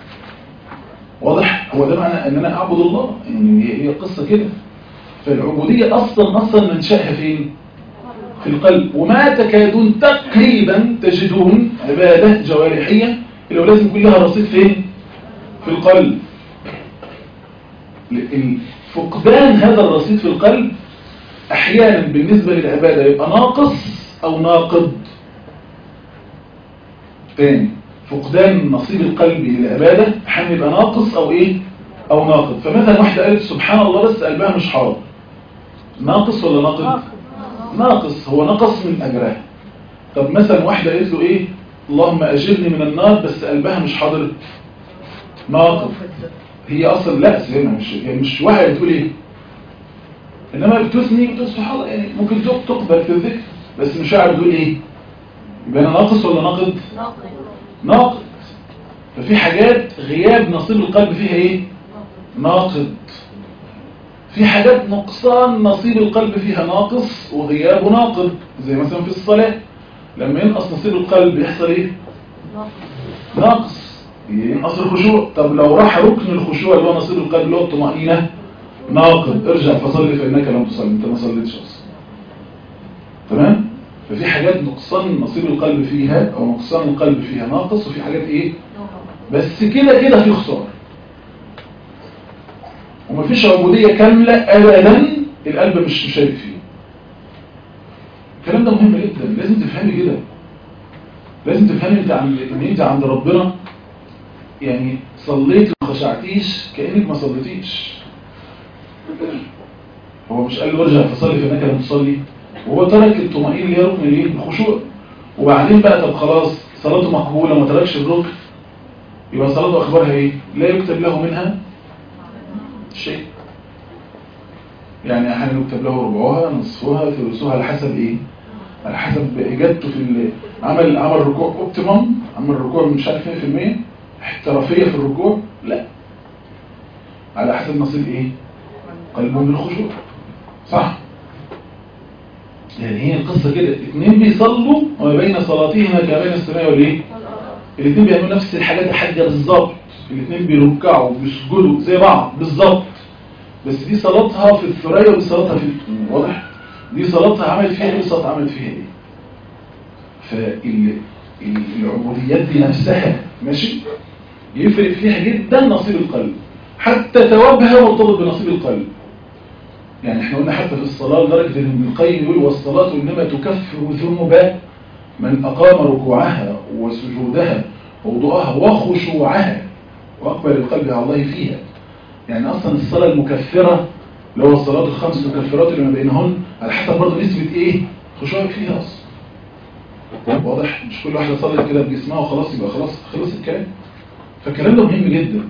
واضح هو ده معنى ان انا اعبد الله يعني هي قصة كده فالعبودية اصلا اصلا منشأها فين في القلب وما تكادون تقريبا تجدون عبادة جوارحية اللي لازم يكون لها رصيد فين في القلب فقدان هذا الرصيد في القلب احيانا بالنسبة للعبادة يبقى ناقص او ناقض تاني فقدان النصيب القلبي للعبادة احيانا يبقى ناقص او ايه او ناقض فمثلا واحدة قالت سبحان الله بس قلبها مش حاضر ناقص ولا ناقض ناقص هو نقص من اجرها طب مثلا واحدة قالت له ايه اللهم اجرني من النار بس قلبها مش حاضر ناقض هي اصلا لا هنا مش هي مش واحدة بتقول ايه انما بتثني بتقول سبحان الله يعني ممكن تقبل في الذكر بس مش قاعد بتقول ايه يبقى انا ناقص ولا ناقض ناقض ففي حاجات غياب نصيب القلب فيها ايه ناقض في حاجات نقصان نصيب القلب فيها ناقص وغيابه ناقض زي مثلا في الصلاة لما ينقص نصيب القلب يحصل ايه ناقص ينقص الخشوع طب لو راح ركن الخشوع اللي هو نصيب القلب اللي هو الطمأنينة ناقض ارجع فصلي فإنك لم تصلي انت ما صليتش اصلا تمام ففي حاجات نقصان نصيب القلب فيها او نقصان القلب فيها ناقص وفي حاجات ايه بس كده كده في خسارة ومفيش عبودية كاملة ابدا القلب مش مشارك فيه الكلام ده مهم جدا لازم تفهمي كده لازم تفهمي انت عند ان انت عند ربنا يعني صليت وما خشعتيش كانك ما صليتيش هو مش قال له ارجع فصلي فانك لم تصلي وهو ترك الطمأنينة اللي هي ركن الايه الخشوع وبعدين بقى طب خلاص صلاته مقبوله وما تركش الركن يبقى صلاته اخبارها ايه لا يكتب له منها شيء يعني احيانا يكتب له ربعها نصفها ثلثها على حسب ايه على حسب اجابته في ال- عمل عمل ركوع اوبتيمم عمل ركوع مش عارف 100% احترافيه في الركوع لا على حسب نصيب ايه قلبه من الخشوع صح يعني هي القصة كده اتنين بيصلوا وما بين صلاتهما كبين السماء والايه الاتنين بيعملوا نفس الحاجات الحاجة بالظبط الاتنين بيركعوا وبيسجدوا زي بعض بالظبط بس دي صلاتها في الثريا ودي صلاتها في واضح دي صلاتها عملت فيها ايه ودي صلاتها عملت فيها ايه فالعبوديات دي نفسها ماشي يفرق فيها جدا نصيب القلب حتى ثوابها مرتبط بنصيب القلب يعني احنا قلنا حتى في الصلاة لدرجة ان ابن القيم يقول والصلاة انما تكفر ذنوب من اقام ركوعها وسجودها ووضوءها وخشوعها واقبل القلب على الله فيها يعني اصلا الصلاة المكفرة اللي هو الصلاة الخمس المكفرات اللي ما بينهن على حسب برضه نسبة ايه خشوعك فيها اصلا واضح مش كل واحدة صلت كده بجسمها وخلاص يبقى خلاص خلص الكلام فالكلام ده مهم جدا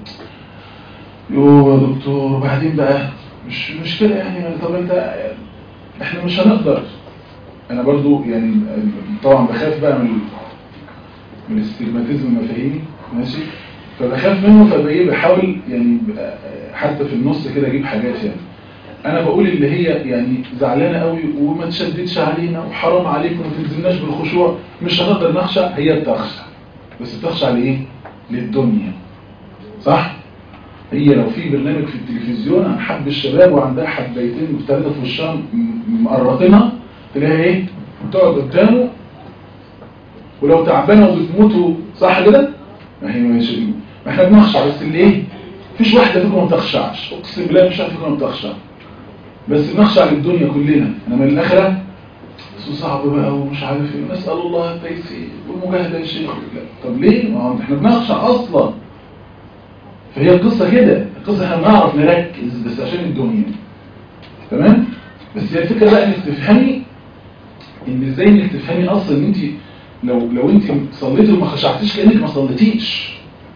يو يا دكتور وبعدين بقى مش مش كده يعني طب انت احنا مش هنقدر انا برضو يعني طبعا بخاف بقى من من الاستجماتيزم المفاهيمي ماشي فبخاف منه فبقى بحاول يعني حتى في النص كده اجيب حاجات يعني انا بقول اللي هي يعني زعلانه قوي وما تشددش علينا وحرام عليكم وما تلزمناش بالخشوع مش هنقدر نخشع هي بتخشع بس بتخشع لايه للدنيا صح هي لو في برنامج في التلفزيون عن حب الشباب وعندها حبيتين وثلاثه في وشها مقرطينها تلاقيها ايه تقعد قدامه ولو تعبانه وبتموتوا صح كده ما هي مش ما احنا بنخشع بس اللي ايه مفيش واحده فيكم ما بتخشعش اقسم بالله مش واحده فيكم ما بتخشع بس بنخشع للدنيا كلنا انما الاخره بس صعب بقى ومش عارف ايه نسال الله التيسير والمجاهده يا شيخ لا طب ليه ما هو احنا بنخشع اصلا فهي القصة كده القصة احنا بنعرف نركز بس عشان الدنيا تمام بس هي الفكرة بقى انك تفهمي ان ازاي انك تفهمي اصلا ان انت لو لو انت صليتي وما خشعتيش كانك ما صليتيش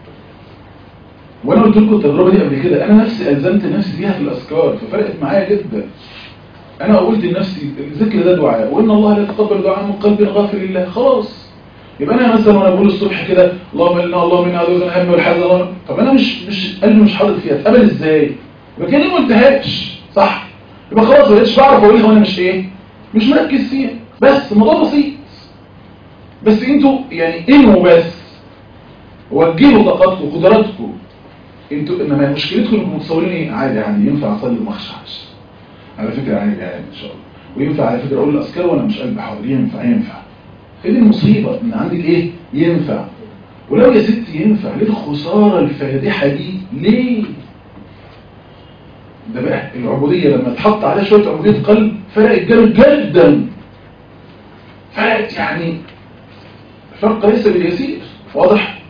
وانا قلت لكم التجربه دي قبل كده انا نفسي الزمت نفسي بيها في الاذكار ففرقت معايا جدا انا قلت لنفسي الذكر ده دعاء وان الله لا يتقبل دعاء من قلب غافل لله خلاص يبقى انا مثلا وانا بقول الصبح كده اللهم انا اللهم انا اعوذ الهم والحزن اللهم طب انا مش مش قلبي مش حاضر فيها اتقبل ازاي يبقى كاني ما قلتهاش صح يبقى خلاص ما بقتش بعرف اقولها وانا مش ايه مش مركز فيها بس الموضوع بسيط بس انتوا يعني انموا بس وجهوا طاقتكم وقدراتكم انتوا انما مشكلتكم انكم متصورين ايه عادي يعني ينفع اصلي وما اخشعش على فكره عادي يعني ان شاء الله وينفع على فكره اقول الاذكار وانا مش قلبي حاضر ينفع ينفع هي دي المصيبة ان عندك ايه ينفع ولو يا ستي ينفع ليه الخسارة الفادحة دي ليه ده بقى العبودية لما تحط عليها شوية عبودية قلب فرقت جامد جدا فرقت يعني فرق ليس باليسير واضح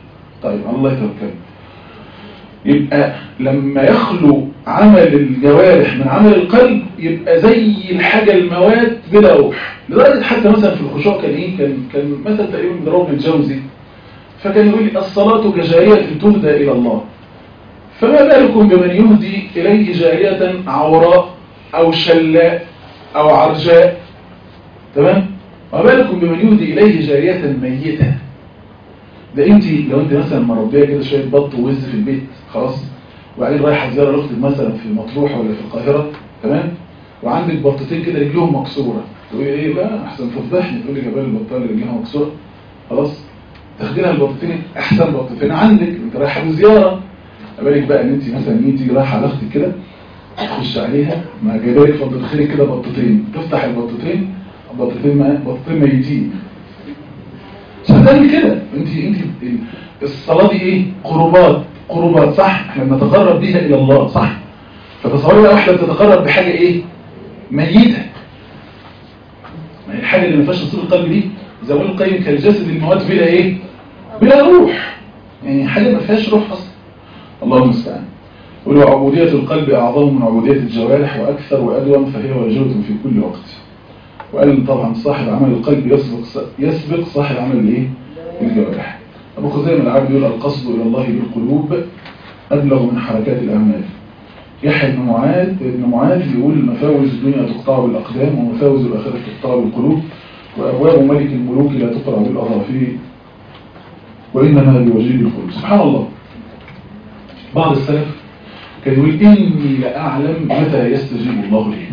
طيب على الله يتوكل يبقى لما يخلو عمل الجوارح من عمل القلب يبقى زي الحاجة المواد بلا روح لدرجة حتى مثلا في الخشوع كان ايه كان كان مثلا تقريبا من روح الجوزي فكان يقول لي الصلاة كجارية تهدى إلى الله فما بالكم بمن يهدي إليه جارية عوراء أو شلاء أو عرجاء تمام وما بالكم بمن يهدي إليه جارية ميتة ده انت لو انت مثلا مربيه كده شويه بط ووز في البيت خلاص وبعدين رايحه زياره لاختك مثلا في مطروح ولا في القاهره تمام وعندك بطتين كده رجلهم مكسوره تقولي ايه لا احسن تفضحني تقولي جبال البطه اللي رجلها مكسوره خلاص تاخدي لها البطتين احسن بطتين عندك انت رايحه بزياره بالك بقى ان انت مثلا انت رايحه على اختك كده تخش عليها مع جايبالك فضل خيرك كده بطتين تفتح البطتين بطتين ما بطتين ميتين مش هتعمل كده انت انت الصلاه دي ايه قربات قربات صح احنا بنتقرب بيها الى الله صح فتصوري بقى واحده بتتقرب بحاجه ايه ميته ما هي الحاجه اللي ما فيهاش نصيب القلب دي زي ما قال القيم كالجسد المواد بلا ايه بلا روح يعني حاجه ما فيهاش روح اصلا الله المستعان ولو عبوديه القلب اعظم من عبوديه الجوارح واكثر وادوم فهي واجبه في كل وقت وقال طبعا صاحب عمل القلب يسبق يسبق صاحب عمل الايه الجوارح ابو خزيمه العابد يقول القصد الى الله بالقلوب ابلغ من حركات الاعمال يحيى بن معاذ ابن معاذ يقول مفاوز الدنيا تقطع بالاقدام ومفاوز الاخره تقطع بالقلوب وابواب ملك الملوك لا تقرا بالاظافر وانما بوجيب القلوب سبحان الله بعض السلف كان يقول اني لاعلم متى يستجيب الله لي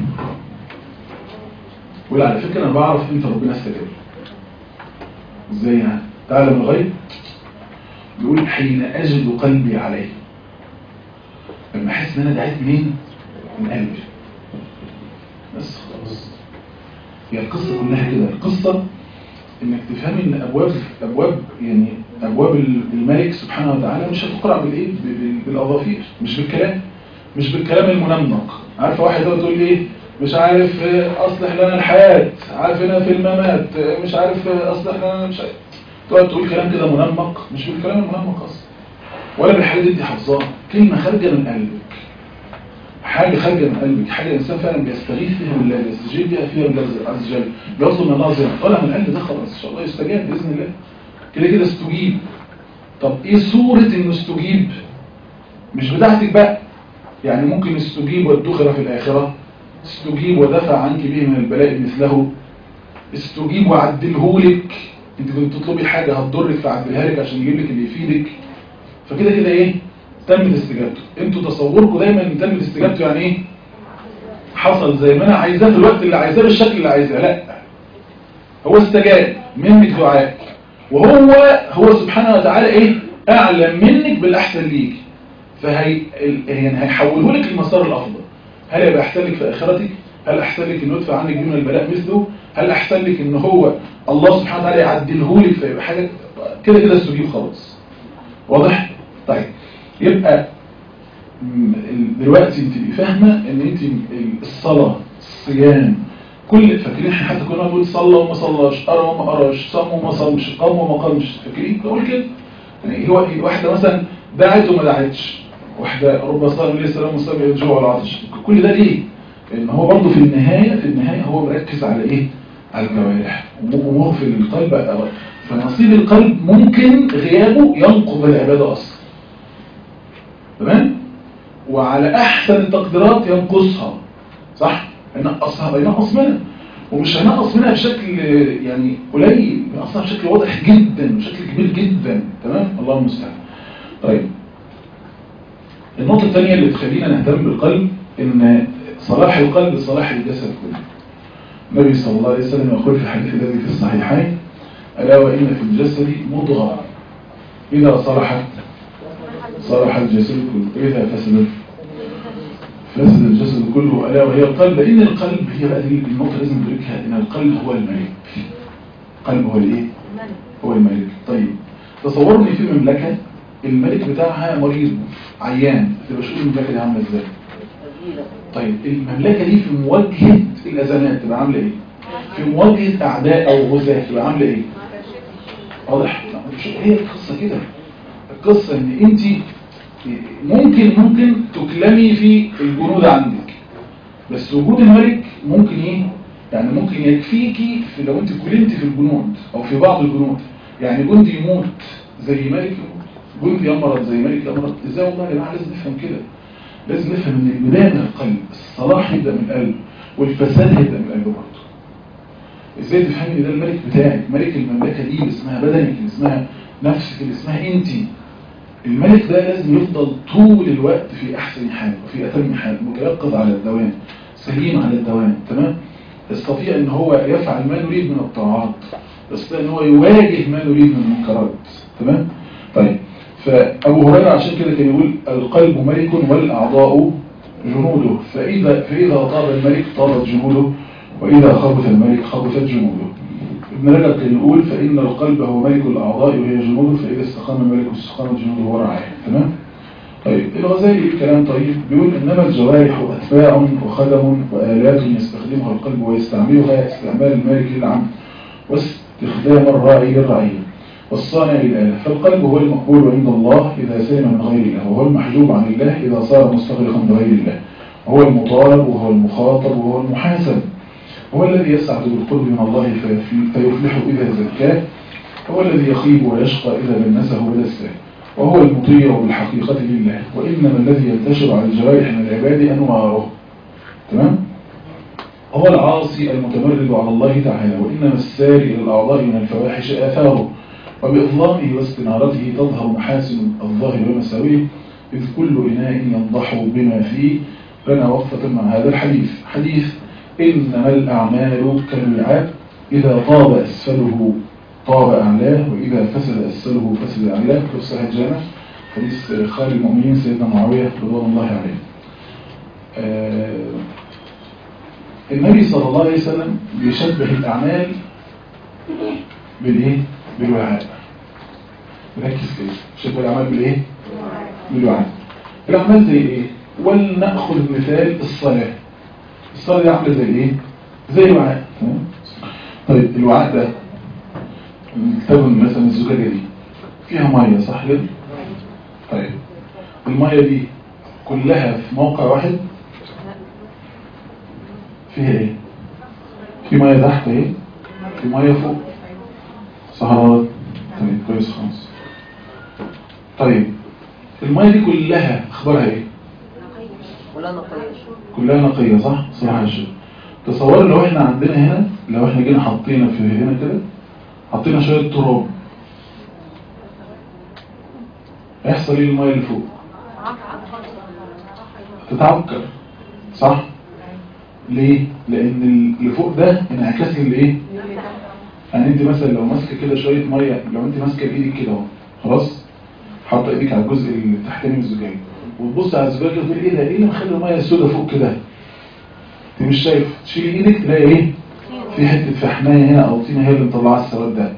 ويقول على فكرة أنا بعرف إمتى ربنا استجاب إزاي يعني تعلم الغيب يقول حين أجد قلبي عليه لما أحس إن أنا دعيت منين من قلبي بس خلاص هي القصة كلها كده القصة إنك تفهمي إن أبواب أبواب يعني أبواب الملك سبحانه وتعالى مش هتقرأ بالإيه بالأظافير مش بالكلام مش بالكلام المنمق عارفة واحد هو تقول لي إيه مش عارف اصلح لنا الحياة عارفنا في الممات مش عارف اصلح لنا مش عارف تقعد تقول كلام كده منمق مش بالكلام المنمق اصلا ولا بالحاجات دي حافظاها كلمة خارجة من قلبك حاجة خارجة من قلبك حاجة الإنسان فعلا بيستغيث فيها بالله بيستجيب بيها فيها بالله عز وجل بيطلب من الله زي طالع من القلب ده خلاص إن شاء الله يستجاب بإذن الله كده كده استجيب طب إيه صورة إنه استجيب مش بتاعتك بقى يعني ممكن استجيب وادخر في الآخرة استجيب ودفع عنك به من البلاء مثله استجيب وعدلهولك انت كنت تطلبي حاجة هتضرك فعدلها لك عشان يجيب لك اللي يفيدك فكده كده ايه تمت استجابته انتوا تصوركم دايما ان تمت استجابته يعني ايه حصل زي ما انا عايزاه في الوقت اللي عايزاه بالشكل اللي عايزاه لا هو استجاب منك دعاء وهو هو سبحانه وتعالى ايه اعلم منك بالاحسن ليك فهي يعني هيحوله لك المسار الافضل هل يبقى احسن لك في اخرتك هل احسن لك انه يدفع عنك من البلاء مثله هل احسن لك ان هو الله سبحانه وتعالى يعدله لك فيبقى حاجه كده كده استجيب خلاص واضح طيب يبقى دلوقتي انت فاهمه ان انت الصلاه الصيام كل فاكرين احنا حتى كنا بنقول صلى وما صلاش قرا وما قراش صام وما صامش قام وما قامش فاكرين بقول كده يعني هو واحده مثلا دعت وما دعتش واحدة رب صار لي سلام مستمع الجوع والعطش كل ده ليه؟ لأن هو برضه في النهاية في النهاية هو مركز على إيه؟ على الجوارح ومغفل القلب فنصيب القلب ممكن غيابه ينقض العبادة أصلا تمام؟ وعلى أحسن التقديرات ينقصها صح؟ هينقصها هينقص منها ومش هينقص منها بشكل يعني قليل هينقصها بشكل واضح جدا بشكل كبير جدا تمام؟ الله المستعان طيب النقطة الثانية اللي تخلينا نهتم بالقلب إن صلاح القلب صلاح الجسد كله النبي صلى الله عليه وسلم يقول في الحديث الذي في الصحيحين ألا وإن في الجسد مضغة إذا صلحت صلح الجسد كله إذا فسدت فسد الجسد كله ألا وهي القلب إن القلب هي بقى دي النقطة لازم ندركها إن القلب هو الملك القلب هو الإيه؟ هو الملك طيب تصوروا إن في مملكة الملك بتاعها مريض عيان تبقى شوف المملكة دي عاملة ازاي طيب المملكة دي في مواجهة الأزمات تبقى عاملة ايه في مواجهة أعداء أو غزاة تبقى عاملة ايه واضح هي القصة كده القصة ان انت ممكن ممكن تكلمي في الجنود عندك بس وجود الملك ممكن ايه يعني ممكن يكفيكي في لو انت كلمتي في الجنود او في بعض الجنود يعني جندي يموت زي ملك يموت جندي يمرض زي ملك يمرض ازاي والله يا جماعه لازم نفهم كده لازم نفهم ان البدايه من القلب الصلاح يبدا من القلب والفساد هيبدا من القلب برضه ازاي تفهمي ان ده الملك بتاعك ملك المملكه دي اللي اسمها بدنك اللي اسمها نفسك اللي اسمها انت الملك ده لازم يفضل طول الوقت في احسن حال وفي اتم حال متيقظ على الدوام سليم على الدوام تمام يستطيع ان هو يفعل ما يريد من الطاعات يستطيع ان هو يواجه ما يريد من المنكرات تمام طيب فابو هريره عشان كده كان يقول القلب ملك والاعضاء جنوده فاذا فاذا طاب الملك طابت جنوده واذا خبث الملك خبثت جنوده ابن رجب كان يقول فإن القلب هو ملك الأعضاء وهي جنوده فإذا استقام الملك استقامت جنوده ورعاه تمام؟ طيب الغزالي كلام طيب بيقول إنما الجوارح أتباع وخدم وآلات يستخدمها القلب ويستعملها استعمال المالك للعمل واستخدام الراعي للرعية والصانع للآلة فالقلب هو المقبول عند الله إذا سلم من غير الله وهو المحجوب عن الله إذا صار مستغرقا بغير الله وهو المطالب وهو المخاطب وهو المحاسب هو الذي يسعد بالقرب من الله فيفلح إذا زكاه هو الذي يخيب ويشقى إذا لمسه ودسه وهو المطيع بالحقيقة لله وإنما الذي ينتشر على الجوارح من العباد أنواره تمام؟ هو العاصي المتمرد على الله تعالى وإنما الساري إلى الأعضاء من الفواحش آثاره وبإظلامه واستنارته تظهر محاسن الظاهر ومساويه إذ كل إناء ينضح بما فيه لنا وقفة مع هذا الحديث حديث إنما الأعمال كالوعاء إذا طاب أسفله طاب أعلاه وإذا فسد أسفله فسد أعلاه في صحيح الجامع حديث خالد المؤمنين سيدنا معاوية رضوان الله عليه آه النبي صلى الله عليه وسلم بيشبه الأعمال بالإيه؟ بالوعاء ركز كده شبه الأعمال بالإيه؟ بالوعاء الأعمال زي إيه؟ ولنأخذ مثال الصلاة الصلاة دي عاملة زي ايه زي الوعاء طيب الوعاء ده تكون مثلا الزجاجة دي فيها مية صح كده طيب المية دي كلها في موقع واحد فيها ايه في مية تحت ايه في مية فوق صحراء طيب كويس خالص طيب المية دي كلها اخبارها ايه ولا نقيش كلها نقية صح؟ صراحة الشيء تصور لو احنا عندنا هنا لو احنا جينا حطينا في هنا كده حطينا شوية تراب هيحصل ايه المية اللي فوق؟ تتعكر صح؟ ليه؟ لأن اللي فوق ده انعكاس للايه؟ يعني انت مثلا لو ماسكه كده شوية مية لو انت ماسكه بايدك كده اهو خلاص؟ حاطه ايدك على الجزء اللي تحتاني من الزجاجة وتبص على الزجاجة وتقول ايه ده؟ ايه اللي مخلي المية السوداء فوق كده؟ انت مش شايف تشيلي ايدك تلاقي ايه؟ في حتة فحماية هنا او طينة هي اللي مطلعه السواد ده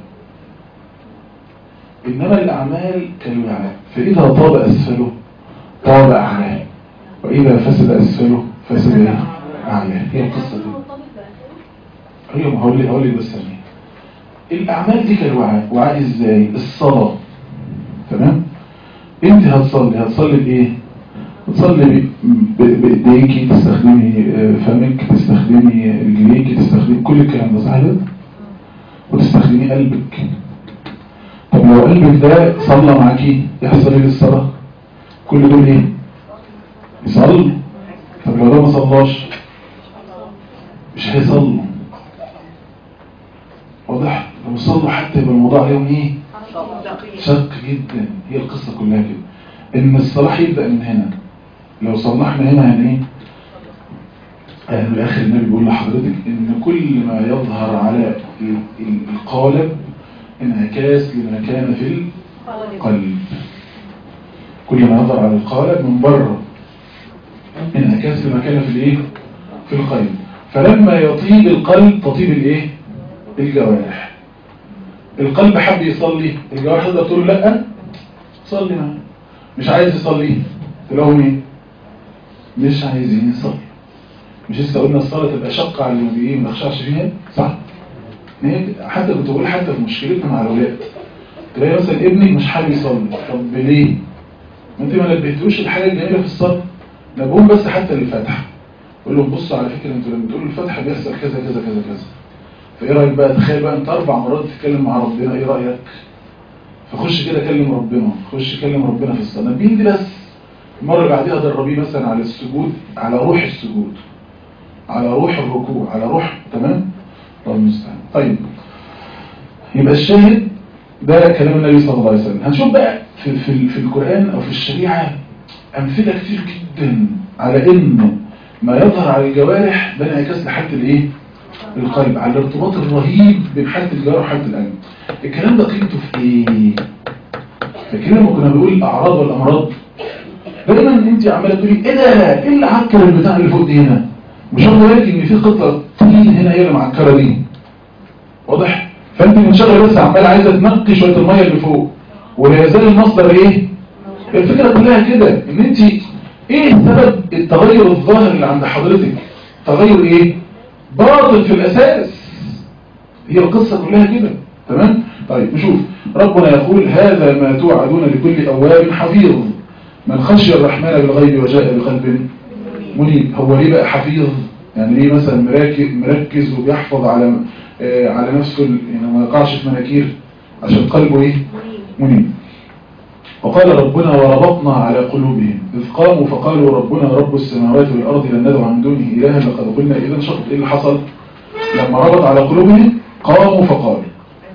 إنما الأعمال كالوعاء فإذا طاب أسفله طاب أعلاه وإذا فسد أسفله فسد إيه؟ أعلاه هي القصة دي أيوة ما هقول لي هقول لي بس ثانية الأعمال دي كالوعاء وعاء إزاي؟ الصلاة تمام؟ أنت هتصلي هتصلي بإيه؟ تصلي ب- ب- بإيديكي تستخدمي آه، فمك تستخدمي رجليكي تستخدمي كل الكلام ده صح كده؟ وتستخدمي قلبك طب لو قلبك ده صلى معاكي يحصل ايه للصلاة كل دول ايه يصلوا طب لو ده ما صلاش مش هيصلوا واضح لو صلوا حتى يبقى الموضوع عليهم ايه شق جدا هي القصة كلها كده ان الصلاح يبدأ من هنا لو صلحنا هنا هن ايه يعني من الاخر النبي بيقول لحضرتك ان كل ما يظهر على ال- ال- القالب انعكاس لما كان في القلب كل ما يظهر على القالب من بره انعكاس لما كان في الايه في القلب فلما يطيب القلب تطيب الايه الجوارح القلب حب يصلي الجوارح تقدر تقول له لا صلي معاه مش عايز يصلي تلاقيهم ايه مش عايزين يصلي مش لسه قلنا الصلاه تبقى شقه على اللي ايه ما يخشعش فيها صح هي حتى كنت بقول حتى في مشكلتنا مع الاولاد تلاقي مثلا ابنك مش حابب يصلي طب ليه؟ ما انت ما نبهتوش الحاجه الجميله في الصلاه نبههم بس حتى للفاتحه قول لهم بصوا على فكره انتوا لما تقولوا الفاتحه بيحصل كذا كذا كذا كذا فايه رايك بقى تخيل بقى انت اربع مرات تتكلم مع ربنا ايه رايك؟ فخش كده كلم ربنا خش كلم ربنا في الصلاه نبيه دي بس المره اللي بعديها دربيه مثلا على السجود على روح السجود على روح الركوع على روح تمام؟ الله المستعان طيب يبقى الشاهد ده كلام النبي صلى الله عليه وسلم هنشوف بقى في, في, في القرآن أو في الشريعة أمثلة كتير جدا على إن ما يظهر على الجوارح ده انعكاس لحالة الإيه؟ القلب على الارتباط الرهيب بين حالة الجوارح وحالة القلب الكلام ده قيمته في إيه؟ فاكرين لما كنا بنقول الأعراض والأمراض دايما انت عماله تقولي ايه ده ايه اللي عكر البتاع اللي فوق دي هنا مش واخده بالك ان في قطعه طين هنا هي اللي معكره دي واضح فانت منشغله بس عمال عايزه تنقي شويه الميه اللي فوق ولا يزال المصدر ايه الفكره كلها كده ان انت ايه سبب التغير الظاهر اللي عند حضرتك تغير ايه باطل في الاساس هي القصه كلها كده تمام طيب نشوف ربنا يقول هذا ما توعدون لكل اواب حفيظ من خشي الرحمن بالغيب وجاء بقلب منيب هو ليه بقى حفيظ يعني ليه مثلا مركز, مركز وبيحفظ على آه على نفسه يعني ما يقعش في مناكير عشان قلبه ايه منيب وقال ربنا وربطنا على قلوبهم إذ قاموا فقالوا ربنا رب السماوات والأرض لن ندعو من دونه إلها لقد قلنا إذا شطط إيه اللي حصل لما ربط على قلوبهم قاموا فقالوا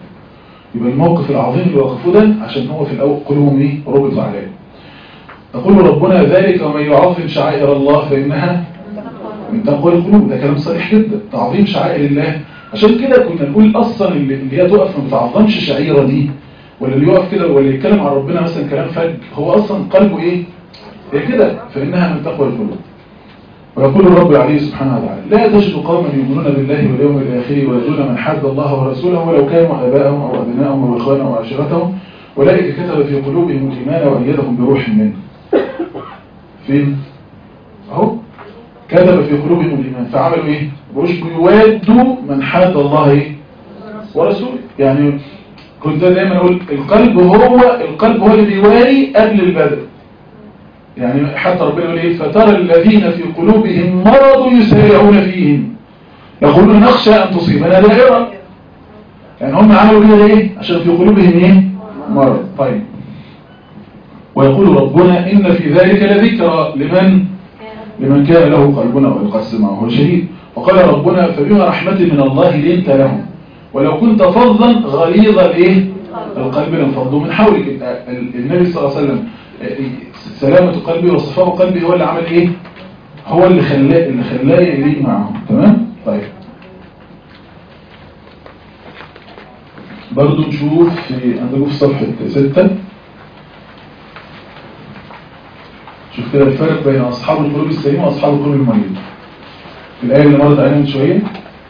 يبقى الموقف العظيم اللي وقفوه ده عشان هو في الأول قلوبهم ايه ربط عليه يقول ربنا ذلك ومن يعظم شعائر الله فإنها من تقوى القلوب ده كلام صريح جدا تعظيم شعائر الله عشان كده كنا نقول أصلا اللي اللي هي تقف ما بتعظمش شعيرة دي ولا اللي يقف كده ولا يتكلم عن ربنا مثلا كلام فج هو أصلا قلبه إيه هي كده فإنها من تقوى القلوب ويقول الرب عليه سبحانه وتعالى لا تجد قوما يؤمنون بالله واليوم الآخر ويرجون من حد الله ورسوله ولو كانوا آباءهم أو أبناءهم أو إخوانهم أو عشيرتهم أولئك كتب في قلوبهم الإيمان وأيدهم بروح منه فين اهو كتب في قلوبهم الايمان فعملوا ايه مش بيوادوا من حاد الله ايه ورسوله يعني كنت دايما اقول القلب هو القلب هو اللي بيواري قبل البدن يعني حتى ربنا يقول ايه فترى الذين في قلوبهم مرض يسارعون فيهم يقولون نخشى ان تصيبنا دائره يعني هم عملوا كده ليه عشان في قلوبهم ايه مرض طيب ويقول ربنا إن في ذلك لذكرى لمن لمن كان له قلبنا ويقسم معه شهيد وقال ربنا فبما رحمة من الله لنت لهم ولو كنت فظا غليظ الايه القلب لانفضوا من حولك النبي صلى الله عليه وسلم سلامة قلبي وصفاء قلبي هو اللي عمل ايه هو اللي خلاه اللي خلاه يليق معهم تمام طيب برضو نشوف في عندكم في صفحة 6 شوف كده الفرق بين أصحاب القلوب السليمة وأصحاب القلوب المريضة الآية اللي مرت علينا من شوية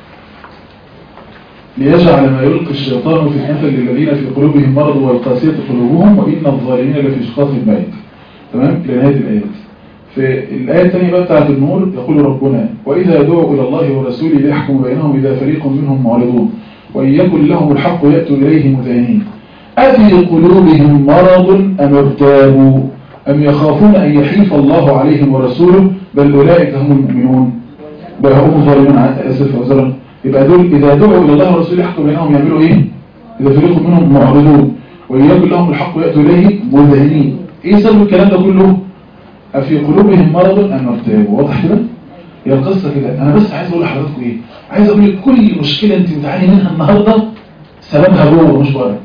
ليجعل ما يلقي الشيطان فتنة للذين في قلوبهم مرض والقاسية قلوبهم وإن الظالمين لفي شقاق بعيد تمام لنهاية الآيات في الآية الثانية بقى بتاعت النور يقول ربنا وإذا دعوا إلى الله ورسوله ليحكم بينهم إذا فريق منهم معرضون وإن يكن لهم الحق يأتوا إليه مذعنين أفي قلوبهم مرض أم ارتابوا أم يخافون أن يحيف الله عليهم ورسوله بل أولئك هم المؤمنون بل هم ظالمون أسف وزرا يبقى دول إذا دعوا إلى الله ورسوله يحكم بينهم يعملوا إيه إذا فريق منهم معرضون وإن يكن لهم الحق يأتوا إليه مذعنين إيه سبب الكلام ده كله أفي قلوبهم مرض أم ارتابوا واضح كده هي القصة كده أنا بس عايز أقول لحضراتكم إيه عايز أقول لك كل مشكلة أنت بتعاني منها النهاردة سببها جوه مش بره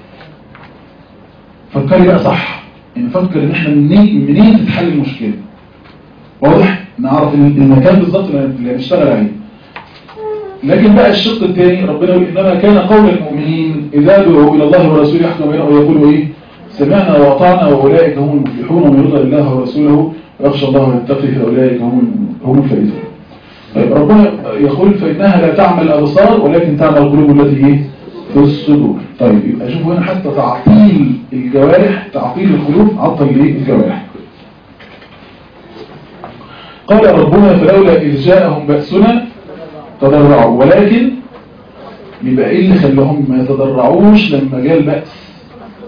فكري بقى صح نفكر ان احنا منين منين تتحل المشكله واضح نعرف المكان بالظبط اللي هنشتغل عليه لكن بقى الشق الثاني ربنا يقول انما كان قول المؤمنين اذا دعوا الى الله ورسوله يحكم بينهم ويقولوا ايه سمعنا واطعنا واولئك هم المفلحون ومن يرضى الله ورسوله ويخشى الله ويتقي فاولئك هم هم الفائزون طيب ربنا يقول فانها لا تعمل الابصار ولكن تعمل القلوب التي ايه في الصدور طيب يبقى شوفوا هنا حتى تعطيل الجوارح تعطيل القلوب عطل ليه الجوارح قال ربنا فلولا إذ جاءهم بأسنا تضرعوا ولكن يبقى ايه اللي خلاهم ما يتضرعوش لما جاء البأس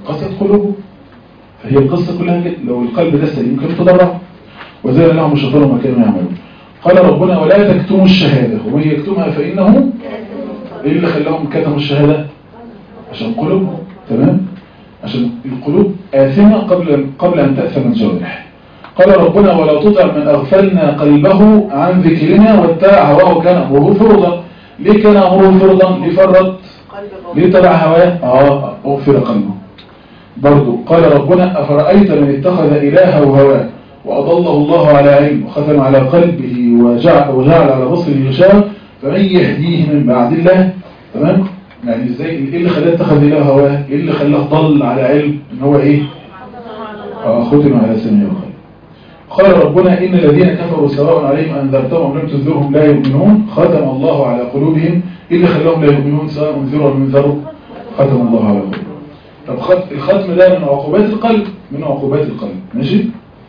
قست قلوبهم فهي القصة كلها كده لو القلب ده سليم كان يتضرع وزال لهم الشيطان ما كانوا يعملون قال ربنا ولا تكتموا الشهادة ومن يكتمها فإنه إيه اللي خلاهم كتموا الشهادة عشان قلوبهم تمام عشان القلوب آثمة قبل قبل أن تأثم الجوارح قال ربنا ولا تطع من أغفلنا قلبه عن ذكرنا واتبع هواه كان أمره فرضا ليه كان أمره فرضا ليه فرط قلب ليه تبع هواه اه اغفر قلبه برضو قال ربنا أفرأيت من اتخذ إلهه هواه وأضله الله على علم وختم على قلبه وجعل, وجعل على بصره غشاوة فمن يهديه من بعد الله تمام يعني ازاي ايه اللي خلاه اتخذ إله هواه ايه اللي خلاه ضل على علم ان هو ايه آه، ختم على سمعه وقلبه قال ربنا إن الذين كفروا سواء عليهم أنذرتهم أم لم تنذرهم لا يؤمنون ختم الله على قلوبهم إيه اللي خلاهم لا يؤمنون سواء انذروا أم انذروا ختم الله على قلوبهم طب خط- الختم ده من عقوبات القلب من عقوبات القلب ماشي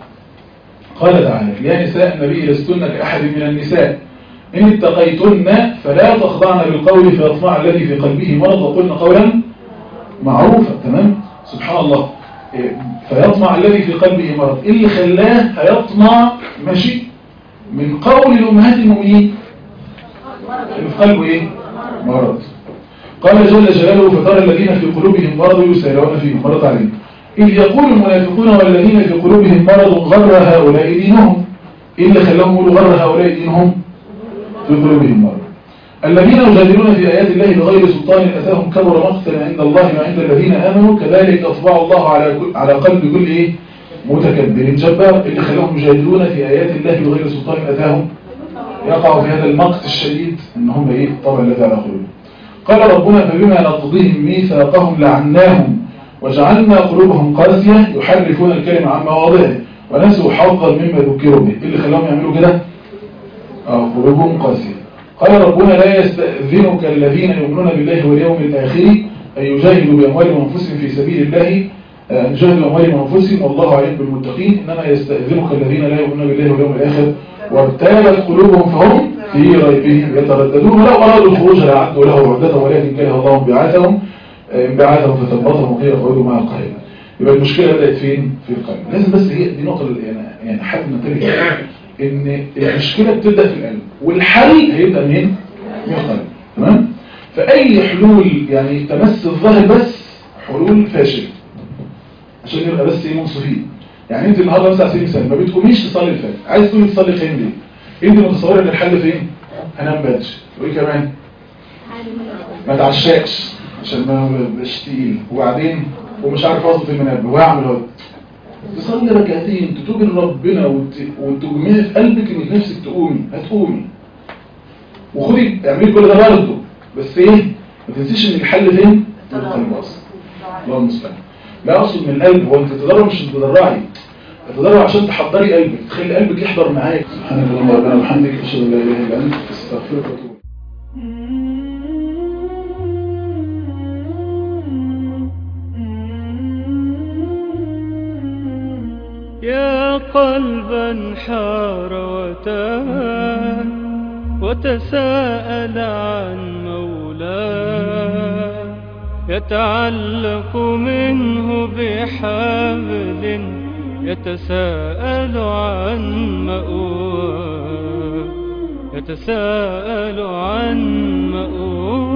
قال تعالى يا نساء النبي لستن كأحد من النساء إن اتقيتن فلا تخضعن بالقول فيطمع الذي في قلبه مرض وقلن قولا معروفا تمام سبحان الله إيه، فيطمع الذي في قلبه مرض إيه اللي خلاه هيطمع ماشي من قول الأمهات المؤمنين اللي في قلبه إيه مرض قال جل جلاله فترى الذين في قلوبهم مرض يسارعون فيهم مرض عليهم إذ يقول المنافقون والذين في قلوبهم مرض غر هؤلاء دينهم إيه اللي خلاهم يقولوا غر هؤلاء دينهم في قلوبهم مرض الذين يجادلون في آيات الله بغير سلطان أتاهم كبر مقتا عند الله وعند الذين آمنوا كذلك يطبع الله على كل- على قلب كل إيه متكبر جبار اللي خلاهم يجادلون في آيات الله بغير سلطان أتاهم يقع في هذا المقت الشديد ان هم ايه طبعا الذي على قلوبهم قال ربنا فبما نقضيهم ميثاقهم لعناهم وجعلنا قلوبهم قاسية يحرفون الكلمة عن مواضعه ونسوا حظا مما ذكروا به إيه اللي خلاهم يعملوا كده آه قلوبهم قاسية قال ربنا لا يستأذنك الذين يؤمنون بالله واليوم الآخر أن يجاهدوا بأموالهم وأنفسهم في سبيل الله أن يجاهدوا بأموالهم وأنفسهم والله عليم بالمتقين إنما يستأذنك الذين لا يؤمنون بالله واليوم الآخر وارتابت قلوبهم فهم في ريبهم يترددون ولو أرادوا الخروج لأعدوا له عدة ولكن كره الله انبعاثهم انبعاثهم فثبطهم وقيل اقعدوا مع القائل يبقى المشكلة بدأت فين؟ في القلب لازم بس هي دي نقطة يعني يعني حد ننتبه لها ان المشكلة بتبدأ في القلب والحل هيبدأ منين؟ من القلب تمام؟ فأي حلول يعني تمس الظاهر بس حلول فاشلة عشان يبقى بس ايه منصفين يعني انت النهارده مثلا على سبيل المثال ما بتقوميش تصلي الفجر عايز تقومي تصلي فين ليه؟ انت متصوره ان الحل فين؟ هنام بدري وايه كمان؟ ما تعشاش عشان ما بقاش تقيل وبعدين ومش عارف اظبط المنبه واعمل اهو تصلي ركعتين تتوبي لربنا وت... وتجمعي في قلبك انك نفسك تقومي هتقومي وخدي اعملي كل ده برضه بس ايه ما تنسيش ان الحل فين؟ في القلب اصلا الله المستعان لا اقصد من القلب هو انت تتدرب مش تتدرعي تتدرب عشان تحضري قلبك تخلي قلبك يحضر معاك سبحانك اللهم ربنا وبحمدك اشهد ان لا اله الا انت استغفرك واتوب يا قلبا حار وتاه وتساءل عن مولاه يتعلق منه بحبل يتساءل عن مأواه يتساءل عن مأواه